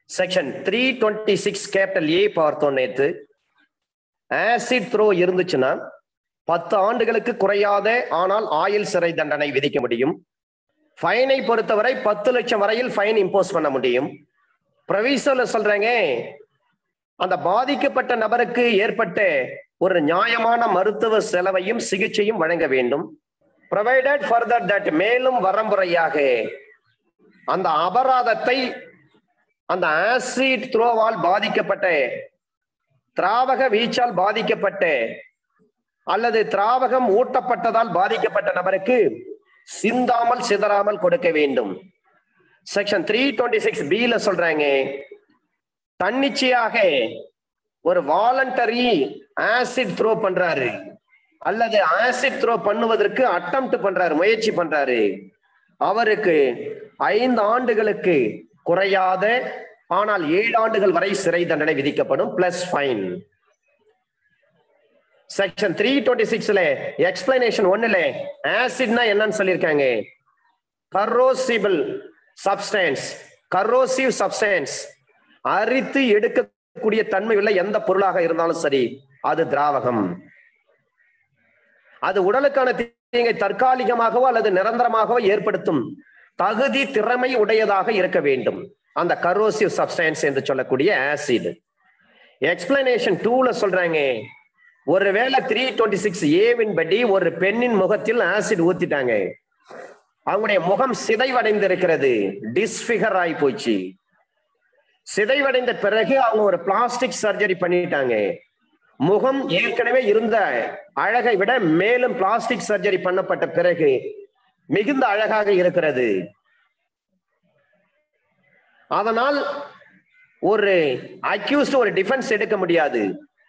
Section three twenty six capital A பார்த்தோம் நேத்து acid throw இருந்துச்சுன்னா பத்து ஆண்டுகளுக்கு குறையாத ஆனால் ஆயுள் சிறை தண்டனை விதிக்க முடியும் ஃபைனை பொறுத்தவரை பத்து லட்சம் வரையில் ஃபைன் இம்போஸ் பண்ண முடியும் ப்ரொவிசர்ல சொல்றாங்க அந்த பாதிக்கப்பட்ட நபருக்கு ஏற்பட்ட ஒரு நியாயமான மருத்துவ செலவையும் சிகிச்சையும் வழங்க வேண்டும் ப்ரொவைடட் ஃபர்தர் தட் மேலும் வரம்புறையாக அந்த அபராதத்தை அந்த ஆசிட் த்ரோவால் பாதிக்கப்பட்ட திராவக வீச்சால் பாதிக்கப்பட்ட அல்லது திராவகம் ஊட்டப்பட்டதால் பாதிக்கப்பட்ட நபருக்கு சிந்தாமல் சிதறாமல் கொடுக்க வேண்டும் செக்ஷன் த்ரீ டுவெண்ட்டி சிக்ஸ் பில சொல்றாங்க தன்னிச்சையாக ஒரு வாலண்டரி ஆசிட் த்ரோ பண்றாரு அல்லது ஆசிட் த்ரோ பண்ணுவதற்கு அட்டம் பண்றாரு முயற்சி பண்றாரு அவருக்கு ஐந்து ஆண்டுகளுக்கு குறையாத ஆனால் ஏழு ஆண்டுகள் வரை சிறை தண்டனை விதிக்கப்படும் plus fine section three twenty சிக்ஸ்ல எக்ஸ்பிளனேஷன் ஒன்னுல ஆசிட்னா என்னன்னு சொல்லியிருக்காங்க கரோசிபிள் சப்ஸ்டன்ஸ் கரோசிவ் சப்ஸ்டன்ஸ் அரித்து எடுக்கக்கூடிய தன்மை உள்ள எந்த பொருளாக இருந்தாலும் சரி அது திராவகம் அது உடலுக்கான தீங்கை தற்காலிகமாகவோ அல்லது நிரந்தரமாகவோ ஏற்படுத்தும் தகுதி திறமை உடையதாக இருக்க வேண்டும் அந்த கரோசிவ் சப்ஸ்டன்ஸ் என்று சொல்லக்கூடிய ஆசிட் எக்ஸ்பிளனேஷன் டூல சொல்றாங்க ஒருவேளை த்ரீ டுவெண்ட்டி சிக்ஸ் ஏவின் படி ஒரு பெண்ணின் முகத்தில் ஆசிட் ஊத்திட்டாங்க அவங்களுடைய முகம் சிதைவடைந்து இருக்கிறது டிஸ்பிகர் ஆகி போச்சு சிதைவடைந்த பிறகு அவங்க ஒரு பிளாஸ்டிக் சர்ஜரி பண்ணிட்டாங்க முகம் ஏற்கனவே இருந்த அழகை விட மேலும் பிளாஸ்டிக் சர்ஜரி பண்ணப்பட்ட பிறகு மிகுந்த அழகாக இருக்கிறது அதனால் ஒரு அக்யூஸ்ட் ஒரு டிஃபென்ஸ் எடுக்க முடியாது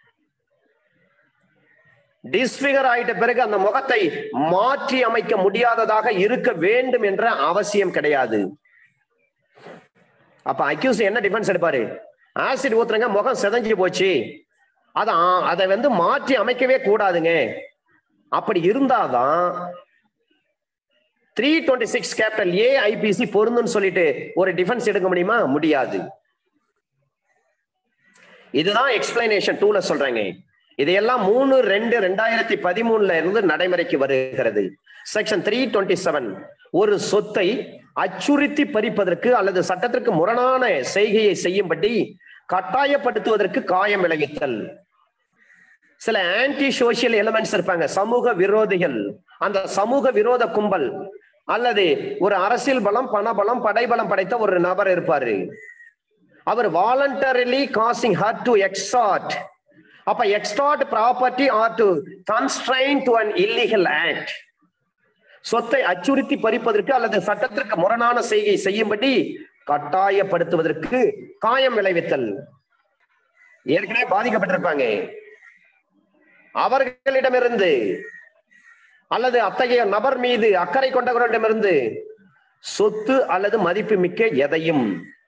டிஸ்பிகர் ஆயிட்ட பிறகு அந்த முகத்தை மாற்றி அமைக்க முடியாததாக இருக்க வேண்டும் என்ற அவசியம் கிடையாது அப்ப அக்யூஸ் என்ன டிஃபென்ஸ் எடுப்பாரு ஆசிட் ஊத்துறங்க முகம் செதஞ்சு போச்சு அத அதை வந்து மாற்றி அமைக்கவே கூடாதுங்க அப்படி இருந்தாதான் three twenty six capital A IPC பொருந்துன்னு சொல்லிட்டு ஒரு டிஃபென்ஸ் எடுக்க முடியுமா முடியாது இதுதான் எக்ஸ்பிளனேஷன் டூல சொல்றாங்க இதையெல்லாம் மூணு ரெண்டு ரெண்டாயிரத்தி பதிமூணுல இருந்து நடைமுறைக்கு வருகிறது செக்ஷன் த்ரீ டுவெண்ட்டி செவன் ஒரு சொத்தை அச்சுறுத்தி பறிப்பதற்கு அல்லது சட்டத்திற்கு முரணான செய்கையை செய்யும்படி கட்டாயப்படுத்துவதற்கு காயம் விளைவித்தல் சில ஆன்டி சோசியல் எலிமெண்ட்ஸ் இருப்பாங்க சமூக விரோதிகள் அந்த சமூக விரோத கும்பல் அல்லது ஒரு அரசியல் பலம் பணபலம் படைபலம் படைத்த ஒரு நபர் இருப்பாரு அவர் voluntarily causing hurt to extort அப்ப extort property or to constrain to an illegal act சொத்தை அச்சுறுத்தி பறிப்பதற்கு அல்லது சட்டத்திற்கு முரணான செய்கை செய்யும்படி கட்டாயப்படுத்துவதற்கு காயம் விளைவித்தல் ஏற்கனவே பாதிக்கப்பட்டிருப்பாங்க அவர்களிடமிருந்து அல்லது அத்தகைய நபர் மீது அக்கறை கொண்டவர்களிடமிருந்து சொத்து அல்லது மதிப்பு மிக்க எதையும்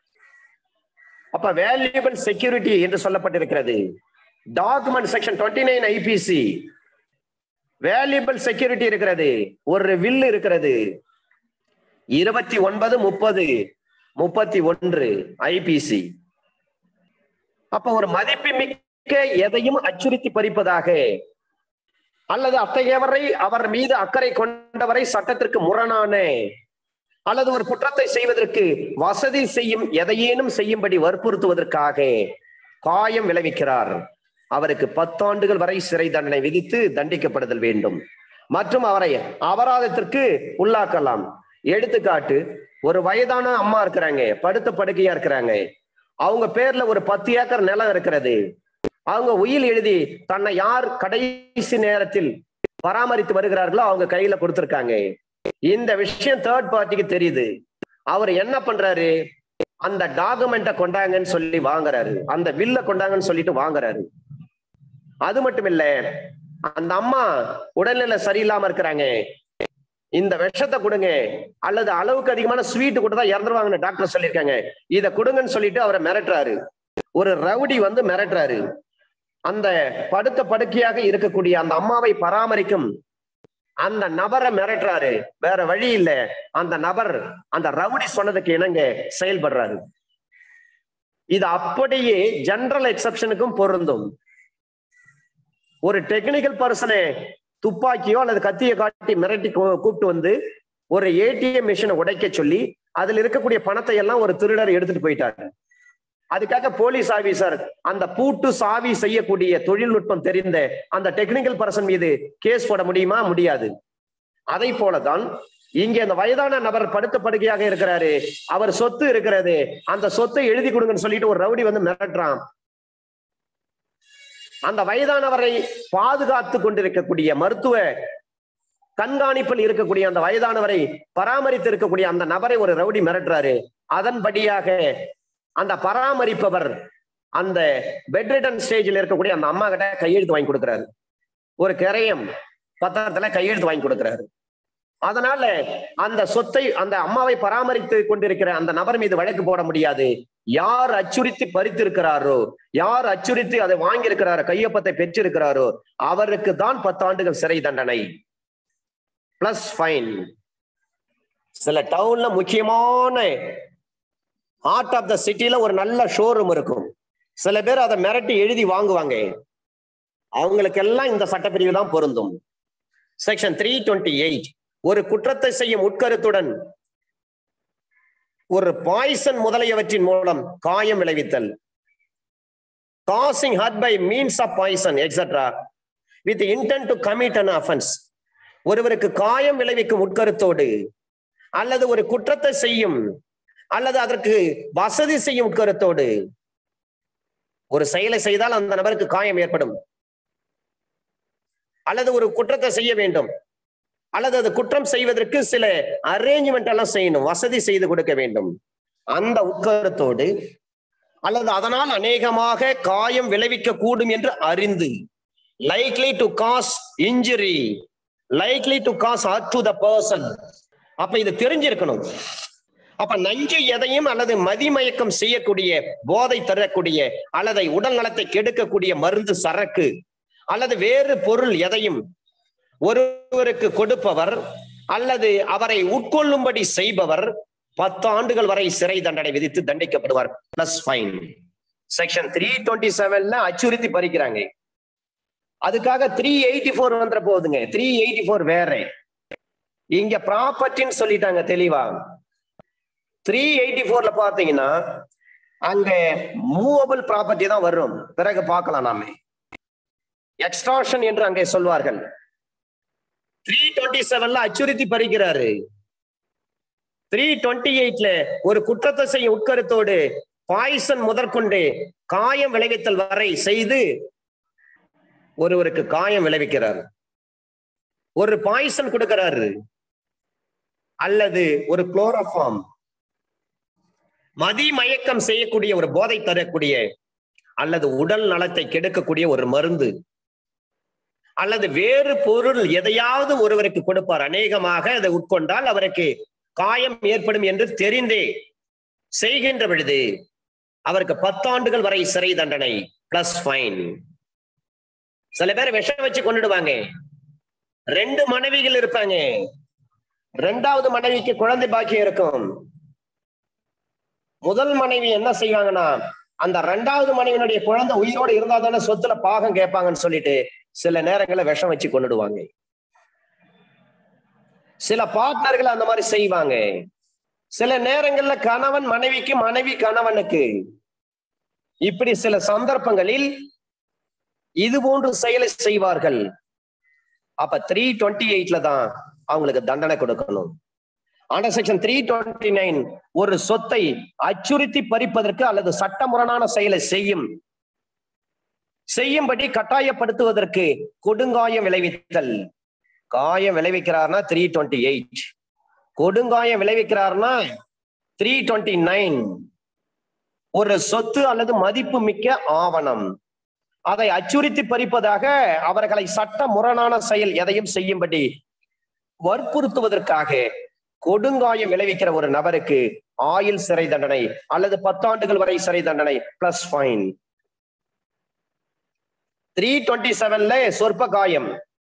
அப்ப வேல்யூபிள் செக்யூரிட்டி என்று சொல்லப்பட்டிருக்கிறது document section twenty nine IPC valuable security இருக்கிறது ஒரு வில் இருக்கிறது இருபத்தி ஒன்பது முப்பது முப்பத்தி ஒன்று ஐபிசி அப்ப ஒரு மதிப்பு மிக்க எதையும் அச்சுறுத்தி பறிப்பதாக அல்லது அத்தகையவரை அவர் மீது அக்கறை கொண்டவரை சட்டத்திற்கு முரணான அல்லது ஒரு குற்றத்தை செய்வதற்கு வசதி செய்யும் எதையேனும் செய்யும்படி வற்புறுத்துவதற்காக காயம் விளைவிக்கிறார் அவருக்கு பத்தாண்டுகள் வரை சிறை தண்டனை விதித்து தண்டிக்கப்படுதல் வேண்டும் மற்றும் அவரை அபராதத்திற்கு உள்ளாக்கலாம் எடுத்துக்காட்டு ஒரு வயதான அம்மா இருக்கிறாங்க படுத்த படுக்கையா இருக்கிறாங்க அவங்க பேர்ல ஒரு பத்து ஏக்கர் நிலம் இருக்கிறது அவங்க உயில் எழுதி தன்னை யார் கடைசி நேரத்தில் பராமரித்து வருகிறார்களோ அவங்க கையில கொடுத்திருக்காங்க இந்த விஷயம் தேர்ட் பார்ட்டிக்கு தெரியுது அவர் என்ன பண்றாரு அந்த டாக்குமெண்ட்டை கொண்டாங்கன்னு சொல்லி வாங்குறாரு அந்த வில்ல கொண்டாங்கன்னு சொல்லிட்டு வாங்குறாரு அது மட்டும் இல்ல அந்த அம்மா உடல்நிலை சரியில்லாம இருக்கிறாங்க இந்த விஷத்தை கொடுங்க அல்லது அளவுக்கு அதிகமான ஸ்வீட் கொடுத்தா இறந்துருவாங்கன்னு டாக்டர் சொல்லியிருக்காங்க இதை கொடுங்கன்னு சொல்லிட்டு அவரை மிரட்டுறாரு ஒரு ரவுடி வந்து மிரட்டுறாரு அந்த படுத்த படுக்கையாக இருக்கக்கூடிய அந்த அம்மாவை பராமரிக்கும் அந்த நபரை மிரட்டுறாரு வேற வழி இல்ல அந்த நபர் அந்த ரவுடி சொன்னதுக்கு இணங்க செயல்படுறாரு இது அப்படியே ஜெனரல் எக்ஸப்ஷனுக்கும் பொருந்தும் ஒரு டெக்னிக்கல் பர்சனை துப்பாக்கியோ அல்லது கத்தியை காட்டி மிரட்டி கூ- கூப்பிட்டு வந்து ஒரு ஏடிஎம் மிஷினை உடைக்க சொல்லி அதுல இருக்கக்கூடிய பணத்தை எல்லாம் ஒரு திருடர் எடுத்துட்டு போயிட்டாரு அதுக்காக போலீஸ் ஆபீசர் அந்த பூட்டு சாவி செய்யக்கூடிய தொழில்நுட்பம் தெரிந்த அந்த டெக்னிக்கல் பர்சன் மீது கேஸ் போட முடியுமா முடியாது அதை போலதான் இங்கே அந்த வயதான நபர் படுத்த படுக்கையாக இருக்கிறாரு அவர் சொத்து இருக்கிறது அந்த சொத்தை எழுதி கொடுங்கன்னு சொல்லிட்டு ஒரு ரவுடி வந்து மிரட்டுறான் அந்த வயதானவரை பாதுகாத்து கொண்டிருக்கக்கூடிய மருத்துவ கண்காணிப்பில் இருக்கக்கூடிய அந்த வயதானவரை பராமரித்து இருக்கக்கூடிய அந்த நபரை ஒரு ரவுடி மிரட்டுறாரு அதன்படியாக அந்த பராமரிப்பவர் அந்த பெட் ரிட்டன் ஸ்டேஜில் இருக்கக்கூடிய அந்த அம்மா கிட்ட கையெழுத்து வாங்கி கொடுக்கிறாரு ஒரு கிரயம் பத்திரத்துல கையெழுத்து வாங்கி கொடுக்கிறாரு அதனால அந்த சொத்தை அந்த அம்மாவை பராமரித்து கொண்டிருக்கிற அந்த நபர் மீது வழக்கு போட முடியாது யார் அச்சுறுத்தி பறித்திருக்கிறாரோ யார் அச்சுறுத்தி அதை வாங்கியிருக்கிறாரோ கையொப்பத்தை பெற்றிருக்கிறாரோ அவருக்கு தான் பத்தாண்டுகள் சிறை தண்டனை பிளஸ் ஃபைன் சில டவுன்ல முக்கியமான ஹார்ட் ஆஃப் த சிட்டில ஒரு நல்ல ஷோரூம் இருக்கும் சில பேர் அதை மிரட்டி எழுதி வாங்குவாங்க அவங்களுக்கெல்லாம் இந்த சட்டப்பிரிவு தான் பொருந்தும் செக்ஷன் த்ரீ டுவெண்ட்டி எயிட் ஒரு குற்றத்தை செய்யும் உட்கருத்துடன் ஒரு பாய்சன் முதலியவற்றின் மூலம் காயம் விளைவித்தல் causing hurt by means of poison etcetera with intent to commit an offence ஒருவருக்கு காயம் விளைவிக்கும் உட்கருத்தோடு அல்லது ஒரு குற்றத்தை செய்யும் அல்லது அதற்கு வசதி செய்யும் உட்கருத்தோடு ஒரு செயலை செய்தால் அந்த நபருக்கு காயம் ஏற்படும் அல்லது ஒரு குற்றத்தை செய்ய வேண்டும் அல்லது அது குற்றம் செய்வதற்கு சில அரேஞ்ச்மெண்ட் எல்லாம் செய்யணும் வசதி செய்து கொடுக்க வேண்டும் அந்த உட்கருத்தோடு அல்லது அதனால் அநேகமாக காயம் விளைவிக்க கூடும் என்று அறிந்து likely to cause injury likely to cause hurt to the person அப்ப இது தெரிஞ்சிருக்கணும் அப்ப நஞ்சு எதையும் அல்லது மதிமயக்கம் செய்யக்கூடிய போதை தரக்கூடிய அல்லது உடல் நலத்தை கெடுக்கக்கூடிய மருந்து சரக்கு அல்லது வேறு பொருள் எதையும் ஒருவருக்கு கொடுப்பவர் அல்லது அவரை உட்கொள்ளும்படி செய்பவர் பத்து ஆண்டுகள் வரை சிறை தண்டனை விதித்து தண்டிக்கப்படுவார் plus fine section three twenty செவன்ல அச்சுறுத்தி பறிக்கிறாங்க அதுக்காக த்ரீ எயிட்டி ஃபோர் வந்துட போகுதுங்க த்ரீ எயிட்டி ஃபோர் வேற இங்க ப்ராப்பர்ட்டின்னு சொல்லிட்டாங்க தெளிவா த்ரீ எயிட்டி ஃபோர்ல பாத்தீங்கன்னா அங்க மூவபிள் ப்ராப்பர்ட்டி தான் வரும் பிறகு பார்க்கலாம் நாம எக்ஸ்ட்ராஷன் என்று அங்கே சொல்வார்கள் த்ரீ டுவெண்ட்டி செவன்ல அச்சுறுத்தி பறிக்கிறாரு த்ரீ டுவெண்ட்டி எயிட்ல ஒரு குற்றத்தை செய்யும் உட்கருத்தோடு பாய்சன் முதற்கொண்டு காயம் விளைவித்தல் வரை செய்து ஒருவருக்கு காயம் விளைவிக்கிறார் ஒரு பாய்சன் கொடுக்கிறாரு அல்லது ஒரு குளோரோஃபார்ம் மதி மயக்கம் செய்யக்கூடிய ஒரு போதை தரக்கூடிய அல்லது உடல் நலத்தை கெடுக்கக்கூடிய ஒரு மருந்து அல்லது வேறு பொருள் எதையாவது ஒருவருக்கு கொடுப்பார் அநேகமாக அதை உட்கொண்டால் அவருக்கு காயம் ஏற்படும் என்று தெரிந்தே செய்கின்ற பொழுது அவருக்கு பத்தாண்டுகள் வரை சிறை தண்டனை பிளஸ் ஃபைன் சில பேர் விஷம் வச்சு கொண்டுடுவாங்க ரெண்டு மனைவிகள் இருப்பாங்க ரெண்டாவது மனைவிக்கு குழந்தை பாக்கியம் இருக்கும் முதல் மனைவி என்ன செய்வாங்கன்னா அந்த ரெண்டாவது மனைவியினுடைய குழந்தை உயிரோடு இருந்தா தானே சொத்துல பாகம் கேட்பாங்கன்னு சொல்லிட்டு சில நேரங்களில் விஷம் வச்சு கொண்டுடுவாங்க சில பார்ட்னர்கள் அந்த மாதிரி செய்வாங்க சில நேரங்கள்ல கணவன் மனைவிக்கு மனைவி கணவனுக்கு இப்படி சில சந்தர்ப்பங்களில் இது போன்று செயலை செய்வார்கள் அப்ப த்ரீ டுவெண்ட்டி எயிட்ல தான் அவங்களுக்கு தண்டனை கொடுக்கணும் under section three twenty nine ஒரு சொத்தை அச்சுறுத்தி பறிப்பதற்கு அல்லது சட்டமுரணான செயலை செய்யும் செய்யும்படி கட்டாயப்படுத்துவதற்கு கொடுங்காயம் விளைவித்தல் காயம் விளைவிக்கிறார்னா த்ரீ டுவெண்ட்டி எயிட் கொடுங்காயம் விளைவிக்கிறார்னா த்ரீ டுவெண்ட்டி நைன் ஒரு சொத்து அல்லது மதிப்பு மிக்க ஆவணம் அதை அச்சுறுத்தி பறிப்பதாக அவர்களை சட்ட முரணான செயல் எதையும் செய்யும்படி வற்புறுத்துவதற்காக கொடுங்காயம் விளைவிக்கிற ஒரு நபருக்கு ஆயுள் சிறை தண்டனை அல்லது பத்தாண்டுகள் வரை சிறை தண்டனை பிளஸ் ஃபைன் த்ரீ டுவெண்ட்டி செவன்ல சொற்ப காயம்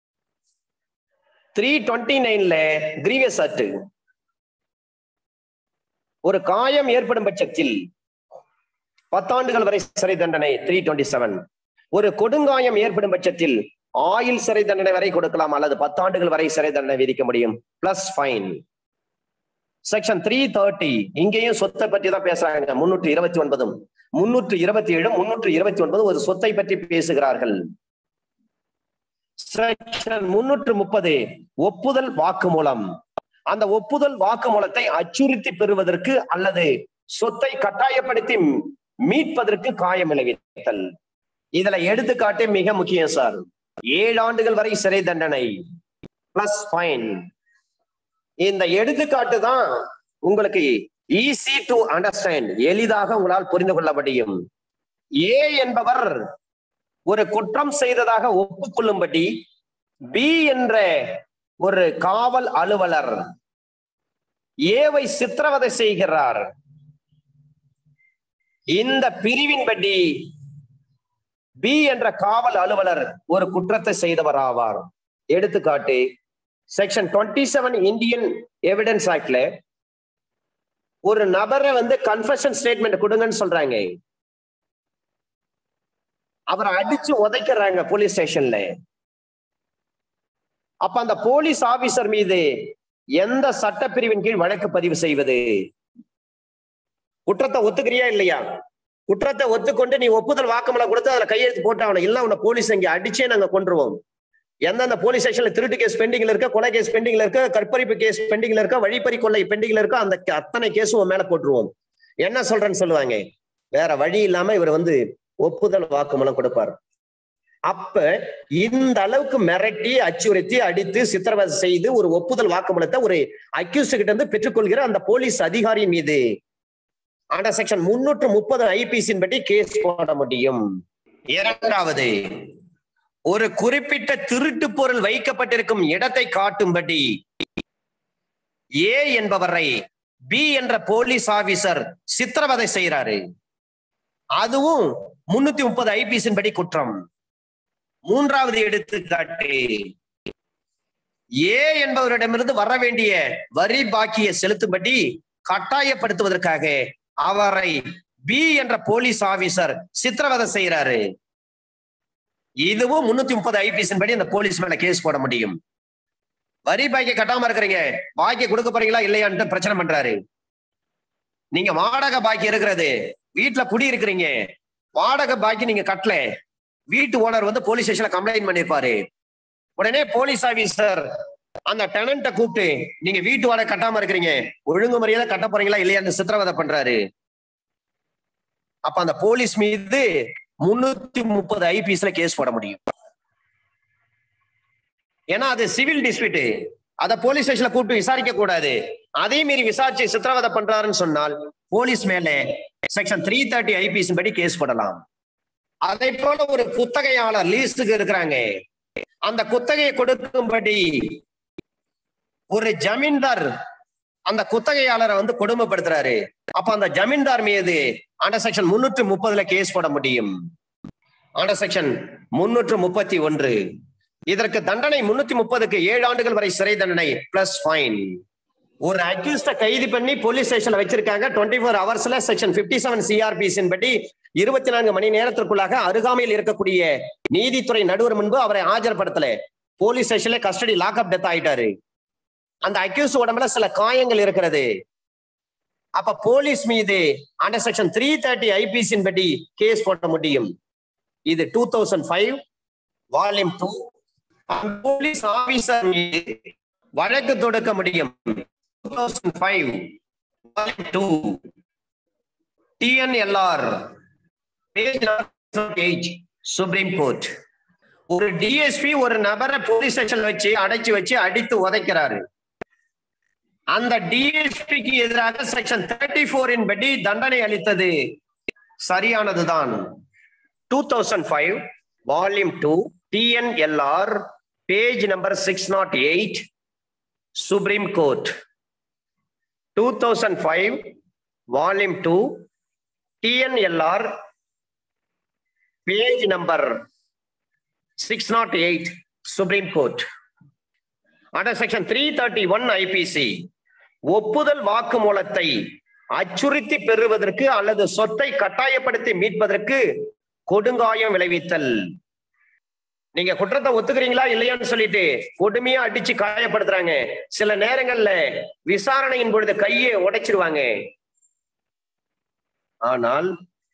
த்ரீ டுவெண்ட்டி நைன்ல கிரீவியஸ் அட்டு ஒரு காயம் ஏற்படும் பட்சத்தில் பத்தாண்டுகள் வரை சிறை தண்டனை த்ரீ டுவெண்ட்டி செவன் ஒரு கொடுங்காயம் ஏற்படும் பட்சத்தில் ஆயுள் சிறை தண்டனை வரை கொடுக்கலாம் அல்லது பத்தாண்டுகள் வரை சிறை தண்டனை விதிக்க முடியும் plus fine section three thirty இங்கேயும் சொத்தை பற்றி தான் பேசுறாங்க முன்னூற்று இருபத்தி ஒன்பதும் முன்னூற்று இருபத்தி ஏழு முன்னூற்று இருபத்தி ஒன்பது ஒரு சொத்தை பற்றி பேசுகிறார்கள் செக்ஷன் முன்னூற்று முப்பது ஒப்புதல் வாக்குமூலம் அந்த ஒப்புதல் வாக்குமூலத்தை அச்சுறுத்தி பெறுவதற்கு அல்லது சொத்தை கட்டாயப்படுத்தி மீட்பதற்கு காயம் விளைவித்தல் இதுல எடுத்துக்காட்டு மிக முக்கியம் சார் ஏழு ஆண்டுகள் வரை சிறை தண்டனை பிளஸ் ஃபைன் இந்த எடுத்துக்காட்டு தான் உங்களுக்கு ஈஸி டு அண்டர்ஸ்டாண்ட் எளிதாக உங்களால் புரிந்து கொள்ள முடியும் ஏ என்பவர் ஒரு குற்றம் செய்ததாக ஒப்புக்கொள்ளும்படி பி என்ற ஒரு காவல் அலுவலர் ஏவை சித்திரவதை செய்கிறார் இந்த பிரிவின்படி பி என்ற காவல் அலுவலர் ஒரு குற்றத்தை செய்தவர் ஆவார் எடுத்துக்காட்டு section twenty seven Indian evidence ஆக்ட்ல ஒரு நபரை வந்து கன்ஃபஷன் ஸ்டேட்மெண்ட் கொடுங்கன்னு சொல்றாங்க அவரை அடிச்சு உதைக்கிறாங்க போலீஸ் ஸ்டேஷன்ல அப்ப அந்த போலீஸ் ஆபீசர் மீது எந்த சட்டப்பிரிவின் கீழ் வழக்கு பதிவு செய்வது குற்றத்தை ஒத்துக்கிறியா இல்லையா குற்றத்தை ஒத்துக்கொண்டு நீ ஒப்புதல் வாக்குமூலம் கொடுத்து அதுல கையெழுத்து போட்டாகணும் இல்ல உன்னை போலீஸ் இங்க அடிச்சே நாங்க கொண்டுருவோம் எந்தெந்த போலீஸ் ஸ்டேஷன்ல திருட்டு கேஸ் பெண்டிங்ல இருக்க கொலை கேஸ் பெண்டிங்ல இருக்க கற்பழிப்பு கேஸ் பெண்டிங்ல இருக்க வழிப்பறி கொள்ளை பெண்டிங்ல இருக்க அந்த அத்தனை கேஸும் உன் மேல போட்டுருவோம் என்ன சொல்றேன்னு சொல்லுவாங்க வேற வழி இல்லாம இவர் வந்து ஒப்புதல் வாக்குமூலம் கொடுப்பார் அப்ப இந்த அளவுக்கு மிரட்டி அச்சுறுத்தி அடித்து சித்திரவதை செய்து ஒரு ஒப்புதல் வாக்குமூலத்தை ஒரு அக்யூஸ் கிட்ட இருந்து பெற்றுக்கொள்கிற அந்த போலீஸ் அதிகாரி மீது அண்டர் செக்ஷன் முன்னூற்று முப்பது ஐபிசின் படி கேஸ் போட முடியும் இரண்டாவது ஒரு குறிப்பிட்ட திருட்டு பொருள் வைக்கப்பட்டிருக்கும் இடத்தை காட்டும்படி ஏ என்பவரை பி என்ற போலீஸ் ஆபீசர் சித்திரவதை செய்யறாரு அதுவும் முன்னூத்தி முப்பது ஐபிசின் படி குற்றம் மூன்றாவது எடுத்துக்காட்டு ஏ என்பவரிடமிருந்து வர வேண்டிய வரி பாக்கிய செலுத்தும்படி கட்டாயப்படுத்துவதற்காக அவரை பி என்ற போலீஸ் ஆபீசர் சித்திரவதை செய்யறாரு இதுவும் முன்னூத்தி முப்பது ஐபிஎஸ் படி அந்த போலீஸ் மேல கேஸ் போட முடியும் வரி பாக்கிய கட்டாம இருக்கிறீங்க பாக்கிய கொடுக்க போறீங்களா இல்லையான்ட்டு பிரச்சனை பண்றாரு நீங்க வாடகை பாக்கி இருக்கிறது வீட்டுல குடி இருக்கிறீங்க வாடகை பாக்கி நீங்க கட்டல வீட்டு ஓனர் வந்து போலீஸ் ஸ்டேஷன்ல கம்ப்ளைண்ட் பண்ணிருப்பாரு உடனே போலீஸ் ஆபீசர் அந்த டெனண்ட கூப்பிட்டு நீங்க வீட்டு வாடகை கட்டாம இருக்கிறீங்க ஒழுங்கு முறையில கட்ட போறீங்களா இல்லையான்னு சித்திரவதை பண்றாரு அப்ப அந்த போலீஸ் மீது முன்னூத்தி முப்பது ஐபிஎஸ்ல கேஸ் போட முடியும் ஏன்னா அது சிவில் டிஸ்பியூட் அத போலீஸ் ஸ்டேஷன்ல கூப்பிட்டு விசாரிக்க கூடாது அதே மீறி விசாரிச்சு சித்திரவதை பண்றாருன்னு சொன்னால் போலீஸ் மேல செக்ஷன் த்ரீ தேர்ட்டி ஐபிஎஸ் படி கேஸ் போடலாம் அதே போல ஒரு குத்தகையாளர் லீஸுக்கு இருக்கிறாங்க அந்த குத்தகையை கொடுக்கும்படி ஒரு ஜமீன்தார் அந்த குத்தகையாளரை வந்து கொடுமைப்படுத்துறாரு அப்ப அந்த ஜமீன்தார் மீது அண்டர் செக்ஷன் முன்னூற்று முப்பதுல கேஸ் போட முடியும் அண்டர் செக்ஷன் முன்னூற்று முப்பத்தி ஒன்று இதற்கு தண்டனை முன்னூத்தி முப்பதுக்கு ஏழு ஆண்டுகள் வரை சிறை தண்டனை பிளஸ் ஃபைன் ஒரு அக்யூஸ்ட கைது பண்ணி போலீஸ் ஸ்டேஷன்ல வச்சிருக்காங்க டுவெண்ட்டி ஃபோர் ஹவர்ஸ்ல செக்ஷன் பிப்டி செவன் சிஆர்பிசின் படி இருபத்தி நான்கு மணி நேரத்திற்குள்ளாக அருகாமையில் இருக்கக்கூடிய நீதித்துறை நடுவர் முன்பு அவரை ஆஜர்படுத்தல போலீஸ் ஸ்டேஷன்ல கஸ்டடி லாக்அப் டெத் ஆயிட்டாரு அந்த அக்யூஸ் உடம்புல சில காயங்கள் இருக்கிறது அப்ப போலீஸ் மீது அண்டர் செக்ஷன் த்ரீ தேர்ட்டி ஐபிசின் படி கேஸ் போட முடியும் இது two thousand five volume two police officer மீது வழக்கு தொடுக்க முடியும் two thousand five volume two TNLR page supreme court ஒரு டிஎஸ்பி ஒரு நபரை போலீஸ் ஸ்டேஷன்ல வச்சு அடைச்சு வச்சு அடித்து உதைக்கிறாரு அந்த டிஎஸ்பிக்கு எதிராக செக்ஷன் தேர்ட்டி போரின் படி தண்டனை அளித்தது சரியானதுதான் two thousand five volume two TNLR page number six not eight supreme court two thousand five volume two TNLR page number six not eight supreme court under section three thirty one IPC ஒப்புதல் வாக்குமூலத்தை அச்சுறுத்தி பெறுவதற்கு அல்லது சொத்தை கட்டாயப்படுத்தி மீட்பதற்கு கொடுங்காயம் விளைவித்தல் நீங்க குற்றத்தை ஒத்துக்கிறீங்களா இல்லையான்னு சொல்லிட்டு கொடுமையா அடிச்சு காயப்படுத்துறாங்க சில நேரங்கள்ல விசாரணையின் பொழுது கையை உடைச்சிருவாங்க ஆனால்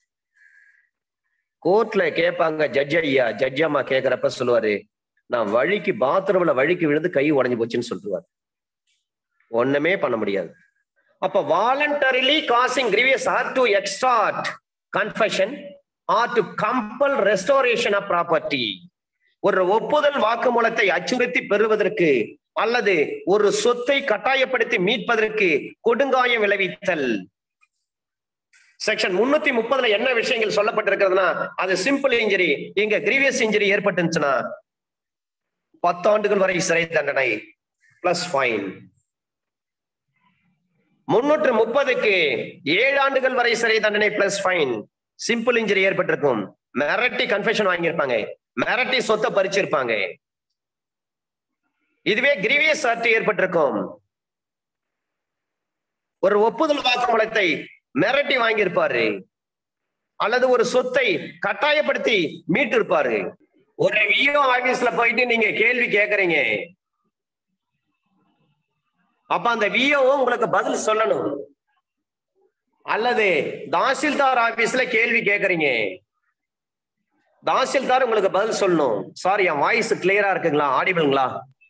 கோர்ட்ல கேட்பாங்க ஜட்ஜ் ஐயா ஜட்ஜ் அம்மா கேக்குறப்ப சொல்லுவாரு நான் வழிக்கு பாத்ரூம்ல வழிக்கு விழுந்து கை உடைஞ்சு போச்சுன்னு சொல்லுவார் ஒண்ணுமே பண்ண முடியாது அப்ப voluntarily causing grievous or to extort confession or to compel restoration of property ஒரு ஒப்புதல் வாக்குமூலத்தை அச்சுறுத்தி பெறுவதற்கு அல்லது ஒரு சொத்தை கட்டாயப்படுத்தி மீட்பதற்கு கொடுங்காயம் விளைவித்தல் செக்ஷன் முன்னூத்தி முப்பதுல என்ன விஷயங்கள் சொல்லப்பட்டிருக்கிறதுனா அது சிம்பிள் இன்ஜுரி இங்க கிரீவியஸ் இன்ஜுரி ஏற்பட்டுச்சுன்னா பத்தாண்டுகள் வரை சிறை தண்டனை பிளஸ் ஃபைன் முன்னூற்று முப்பதுக்கு ஏழு ஆண்டுகள் வரை சிறை தண்டனை பிளஸ் ஃபைன் சிம்பிள் இன்ஜுரி ஏற்பட்டிருக்கும் மிரட்டி கன்ஃபெஷன் வாங்கியிருப்பாங்க மிரட்டி சொத்தை பறிச்சிருப்பாங்க இதுவே கிரீவியஸ் ஆர்டி ஏற்பட்டிருக்கும் ஒரு ஒப்புதல் வாக்குமூலத்தை மிரட்டி வாங்கியிருப்பாரு அல்லது ஒரு சொத்தை கட்டாயப்படுத்தி மீட்டு இருப்பாரு ஒரு விஓ ஆபீஸ்ல போயிட்டு நீங்க கேள்வி கேக்குறீங்க அப்ப அந்த விஓ உங்களுக்கு பதில் சொல்லணும் அல்லது தாசில்தார் ஆபீஸ்ல கேள்வி கேக்குறீங்க தாசில்தார் உங்களுக்கு பதில் சொல்லணும் சாரி என் வாய்ஸ் கிளியரா இருக்குங்களா ஆடிபிள்ங்களா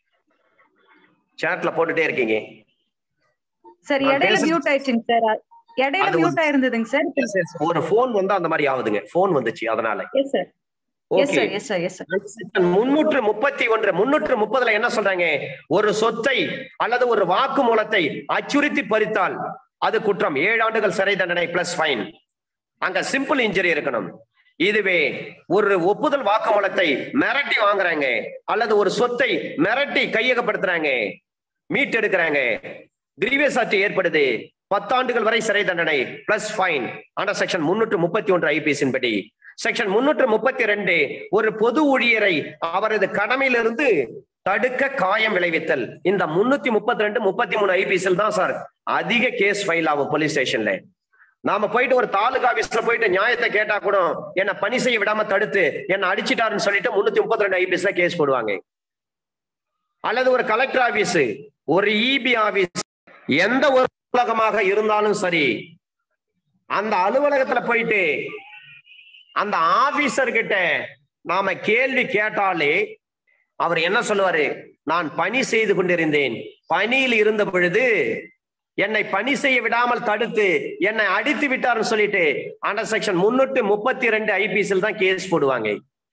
சாட்ல போட்டுட்டே இருக்கீங்க சார் நான் இடையில பேசுறது- மியூட் ஆயிடுச்சுங்க சார் இடையில அது ஒரு- மியூட் ஆயிருந்ததுங்க சார் ஒரு போன் வந்து அந்த மாதிரி ஆகுதுங்க போன் வந்துச்சு அதனால yes sir yes okay sir yes sir yes sir முன்னூற்று முப்பத்தி ஒன்று முன்னூற்று முப்பதுல என்ன சொல்றாங்க ஒரு சொத்தை அல்லது ஒரு வாக்கு மூலத்தை அச்சுறுத்தி பறித்தால் அது குற்றம் ஏழு ஆண்டுகள் சிறை தண்டனை பிளஸ் ஃபைன் அங்க சிம்பிள் இன்ஜுரி இருக்கணும் இதுவே ஒரு ஒப்புதல் வாக்குமூலத்தை மிரட்டி வாங்குறாங்க அல்லது ஒரு சொத்தை மிரட்டி கையகப்படுத்துறாங்க மீட்டெடுக்கிறாங்க கிரீவியஸ் ஆட்சி ஏற்படுது பத்தாண்டுகள் வரை சிறை தண்டனை பிளஸ் ஃபைன் அண்டர் செக்ஷன் முன்னூற்று முப்பத்தி ஒன்று ஐபிஎஸ்இன் படி செக்ஷன் முன்னூற்று முப்பத்தி ரெண்டு ஒரு பொது ஊழியரை அவரது கடமையிலிருந்து தடுக்க காயம் விளைவித்தல் இந்த முன்னூத்தி முப்பத்தி ரெண்டு முப்பத்தி மூணு ஐபிஎஸ்எல் தான் சார் அதிக கேஸ் ஃபைல் ஆகும் போலீஸ் ஸ்டேஷன்ல நாம போயிட்டு ஒரு தாலுகா ஆபீஸ்ல போயிட்டு நியாயத்தை கேட்டா கூட என்ன பணி செய்ய விடாம தடுத்து என்ன அடிச்சிட்டாருன்னு சொல்லிட்டு முன்னூத்தி முப்பத்தி ரெண்டு ஐபிஎஸ்ல கேஸ் போடுவாங்க அல்லது ஒரு கலெக்டர் ஆபீஸ் ஒரு இபி ஆபீஸ் எந்த ஒரு அலுவலகமாக இருந்தாலும் சரி அந்த அலுவலகத்துல போயிட்டு அந்த ஆபீசர் கிட்ட நாம கேள்வி கேட்டாலே அவர் என்ன சொல்லுவாரு நான் பணி செய்து கொண்டிருந்தேன் பணியில் இருந்த பொழுது என்னை பணி செய்ய விடாமல் தடுத்து என்னை அடித்து விட்டார்னு சொல்லிட்டு அண்டர் செக்ஷன் முன்னூற்று முப்பத்தி ரெண்டு ஐபிஎஸ்ல தான் கேஸ் போடுவாங்க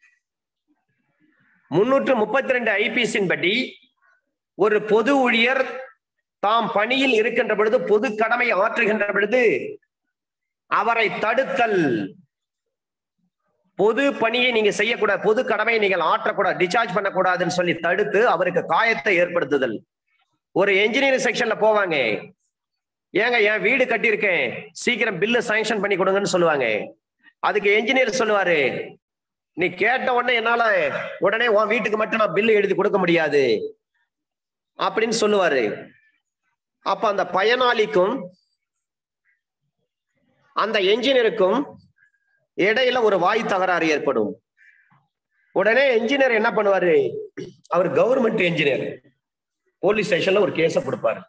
முன்னூற்று முப்பத்தி ரெண்டு ஐபிஎஸ்ஸின் படி ஒரு பொது ஊழியர் தாம் பணியில் இருக்கின்ற பொழுது பொது கடமை ஆற்றுகின்ற பொழுது அவரை தடுத்தல் பொது பணியை நீங்க செய்யக்கூடாது பொது கடமையை நீங்கள் ஆற்றக்கூடாது டிஸ்சார்ஜ் பண்ணக்கூடாதுன்னு சொல்லி தடுத்து அவருக்கு காயத்தை ஏற்படுத்துதல் ஒரு என்ஜினியரிங் செக்ஷன்ல போவாங்க ஏங்க என் வீடு கட்டியிருக்கேன் சீக்கிரம் பில்லு சாங்ஷன் பண்ணி கொடுங்கன்னு சொல்லுவாங்க அதுக்கு என்ஜினியர் சொல்லுவாரு நீ கேட்ட உடனே என்னால உடனே உன் வீட்டுக்கு மட்டும் நான் பில்லு எழுதி கொடுக்க முடியாது அப்படின்னு சொல்லுவாரு அப்ப அந்த பயனாளிக்கும் அந்த என்ஜினியருக்கும் இடையில ஒரு வாய் தகராறு ஏற்படும் உடனே என்ஜினியர் என்ன பண்ணுவாரு அவர் கவர்மெண்ட் என்ஜினியர் போலீஸ் ஸ்டேஷன்ல ஒரு கேஸ கொடுப்பாரு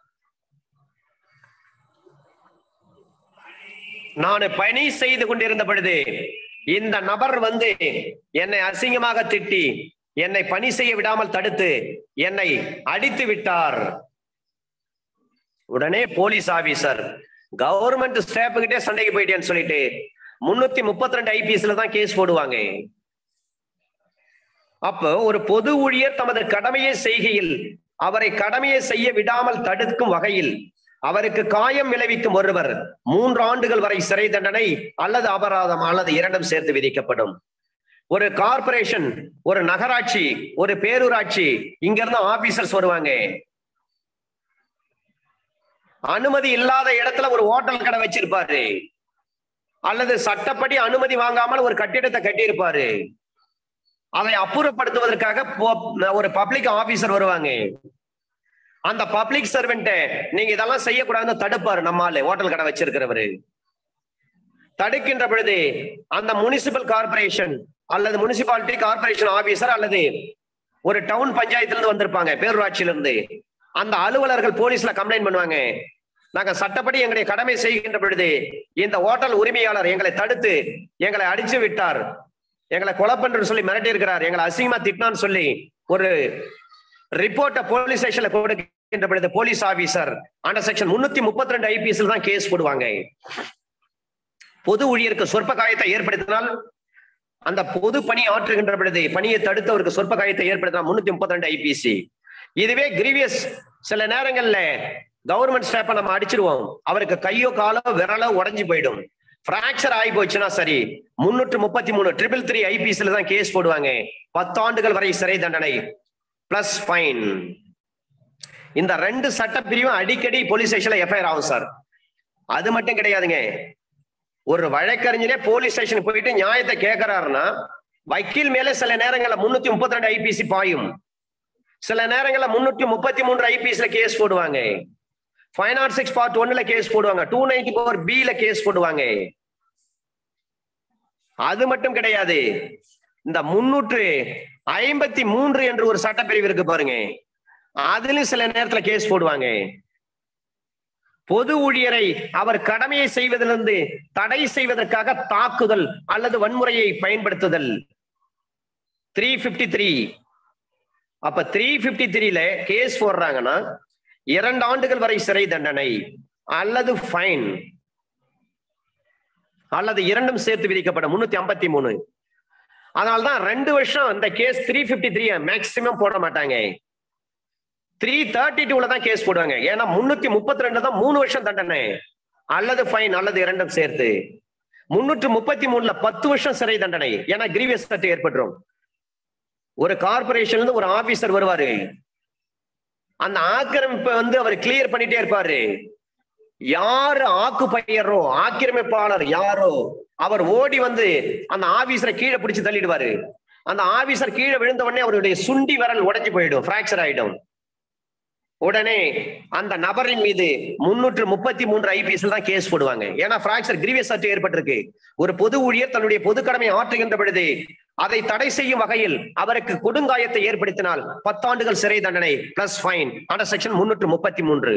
நான் பணி செய்து கொண்டிருந்த பொழுது இந்த நபர் வந்து என்னை அசிங்கமாக திட்டி என்னை பணி செய்ய விடாமல் தடுத்து என்னை அடித்து விட்டார் உடனே போலீஸ் ஆபீசர் கவர்மெண்ட் ஸ்டாஃப் கிட்டே சண்டைக்கு போயிட்டேன்னு சொல்லிட்டு முன்னூத்தி முப்பத்தி ரெண்டு ஐபிஎஸ்ல தான் கேஸ் போடுவாங்க அப்போ ஒரு பொது ஊழியர் தமது கடமையை செய்கையில் அவரை கடமையை செய்ய விடாமல் தடுக்கும் வகையில் அவருக்கு காயம் விளைவிக்கும் ஒருவர் மூன்று ஆண்டுகள் வரை சிறை தண்டனை அல்லது அபராதம் அல்லது இரண்டும் சேர்த்து விதிக்கப்படும் ஒரு கார்பரேஷன் ஒரு நகராட்சி ஒரு பேரூராட்சி இங்க இருந்து ஆபீசர்ஸ் வருவாங்க அனுமதி இல்லாத இடத்துல ஒரு ஹோட்டல் கடை வச்சிருப்பாரு அல்லது சட்டப்படி அனுமதி வாங்காமல் ஒரு கட்டிடத்தை கட்டியிருப்பாரு அதை அப்புறப்படுத்துவதற்காக போ- ஒரு பப்ளிக் ஆபீசர் வருவாங்க அந்த பப்ளிக் சர்வெண்ட் நீங்க இதெல்லாம் செய்யக்கூடாதுன்னு தடுப்பாரு நம்மால ஹோட்டல் கடை வச்சிருக்கிறவரு தடுக்கின்ற பொழுது அந்த முனிசிபல் கார்பரேஷன் அல்லது முனிசிபாலிட்டி கார்பரேஷன் ஆபீசர் அல்லது ஒரு டவுன் பஞ்சாயத்துல இருந்து வந்திருப்பாங்க பேரூராட்சியில இருந்து அந்த அலுவலர்கள் போலீஸ்ல கம்ப்ளைண்ட் பண்ணுவாங்க நாங்க சட்டப்படி எங்களுடைய கடமை செய்கின்ற பொழுது இந்த ஹோட்டல் உரிமையாளர் எங்களை தடுத்து எங்களை அடிச்சு விட்டார் எங்களை கொலை பண்றேன்னு சொல்லி மிரட்டி இருக்கிறார் எங்களை அசிங்கமா திட்டினான்னு சொல்லி ஒரு ரிப்போர்ட்டை போலீஸ் ஸ்டேஷன்ல கொடுக்கின்ற பொழுது போலீஸ் ஆபீசர் அண்டர் செக்ஷன் முன்னூத்தி முப்பத்தி ரெண்டு ஐபிஎஸ்ல தான் கேஸ் போடுவாங்க பொது ஊழியருக்கு சொற்ப காயத்தை ஏற்படுத்தினால் அந்த பொது பணி ஆற்றுகின்ற பொழுது பணியை தடுத்தவருக்கு சொற்ப காயத்தை ஏற்படுத்தினால் முன்னூத்தி முப்பத்தி ரெண்டு ஐபிசி இதுவே கிரீவியஸ் சில நேரங்கள்ல கவர்மெண்ட் ஸ்டாப்பை நம்ம அடிச்சிருவோம் அவருக்கு கையோ காலோ விரலோ உடைஞ்சு போயிடும் பிராக்சர் ஆகி போச்சுன்னா சரி முன்னூற்று முப்பத்தி மூணு ட்ரிபிள் த்ரீ ஐபிஎஸ்ல தான் கேஸ் போடுவாங்க பத்தாண்டுகள் வரை சிறை தண்டனை பிளஸ் ஃபைன் இந்த ரெண்டு சட்டப்பிரிவும் அடிக்கடி போலீஸ் ஸ்டேஷன்ல எஃப்ஐஆர் ஆகும் சார் அது மட்டும் கிடையாதுங்க ஒரு வழக்கறிஞரே போலீஸ் ஸ்டேஷனுக்கு போயிட்டு நியாயத்தை கேட்கிறாருன்னா வக்கீல் மேல சில நேரங்கள்ல முன்னூத்தி முப்பத்தி ரெண்டு ஐபிசி பாயும் சில நேரங்கள்ல முன்னூத்தி முப்பத்தி மூன்று ஐபிஎஸ்ல கேஸ் போடுவாங்க ஃபைவ் நாட் சிக்ஸ் பார்ட் ஒன்னுல கேஸ் போடுவாங்க டூ நைன்டி ஃபோர் பில கேஸ் போடுவாங்க அது மட்டும் கிடையாது இந்த முன்னூற்று ஐம்பத்தி மூன்று என்று ஒரு சட்டப்பிரிவு இருக்கு பாருங்க அதுலயும் சில நேரத்துல கேஸ் போடுவாங்க பொது ஊழியரை அவர் கடமையை செய்வதிலிருந்து தடை செய்வதற்காக தாக்குதல் அல்லது வன்முறையை பயன்படுத்துதல் த்ரீ பிப்டி த்ரீ அப்ப த்ரீ பிப்டி த்ரீல கேஸ் போடுறாங்கன்னா இரண்டு ஆண்டுகள் வரை சிறை தண்டனை அல்லது ஃபைன் அல்லது இரண்டும் சேர்த்து விதிக்கப்படும் முன்னூத்தி ஐம்பத்தி மூணு அதனால்தான் ரெண்டு வருஷம் இந்த case three fifty three maximum போட மாட்டாங்க த்ரீ தேர்ட்டி டூல தான் கேஸ் போடுவாங்க ஏன்னா முன்னூத்தி முப்பத்தி ரெண்டு தான் மூணு வருஷம் தண்டனை அல்லது ஃபைன் அல்லது இரண்டும் சேர்த்து முன்னூற்று முப்பத்தி மூணுல பத்து வருஷம் சிறை தண்டனை ஏன்னா கிரீவியஸ் சட்டு ஏற்பட்டுரும் ஒரு கார்பரேஷன்ல இருந்து ஒரு ஆபீசர் வருவாரு அந்த ஆக்கிரமிப்பை வந்து அவர் கிளியர் பண்ணிட்டே இருப்பாரு யாரு ஆக்குப்பையரோ ஆக்கிரமிப்பாளர் யாரோ அவர் ஓடி வந்து அந்த ஆபீசரை கீழே பிடிச்சு தள்ளிடுவாரு அந்த ஆபீசர் கீழே விழுந்த உடனே அவருடைய சுண்டி விரல் உடைஞ்சு போயிடும் பிராக்சர் ஆயிடும் உடனே அந்த நபரின் மீது முன்னூற்று முப்பத்தி மூன்று ஐபிஎஸ்ல தான் கேஸ் போடுவாங்க ஏன்னா பிராக்சர் கிரீவியஸ் சட்டு ஏற்பட்டிருக்கு ஒரு பொது ஊழியர் தன்னுடைய பொது கடமை ஆற்றுகின்ற பொழுது அதை தடை செய்யும் வகையில் அவருக்கு கொடுங்காயத்தை ஏற்படுத்தினால் பத்தாண்டுகள் சிறை தண்டனை பிளஸ் ஃபைன் அண்டர் செக்ஷன் முன்னூற்று முப்பத்தி மூன்று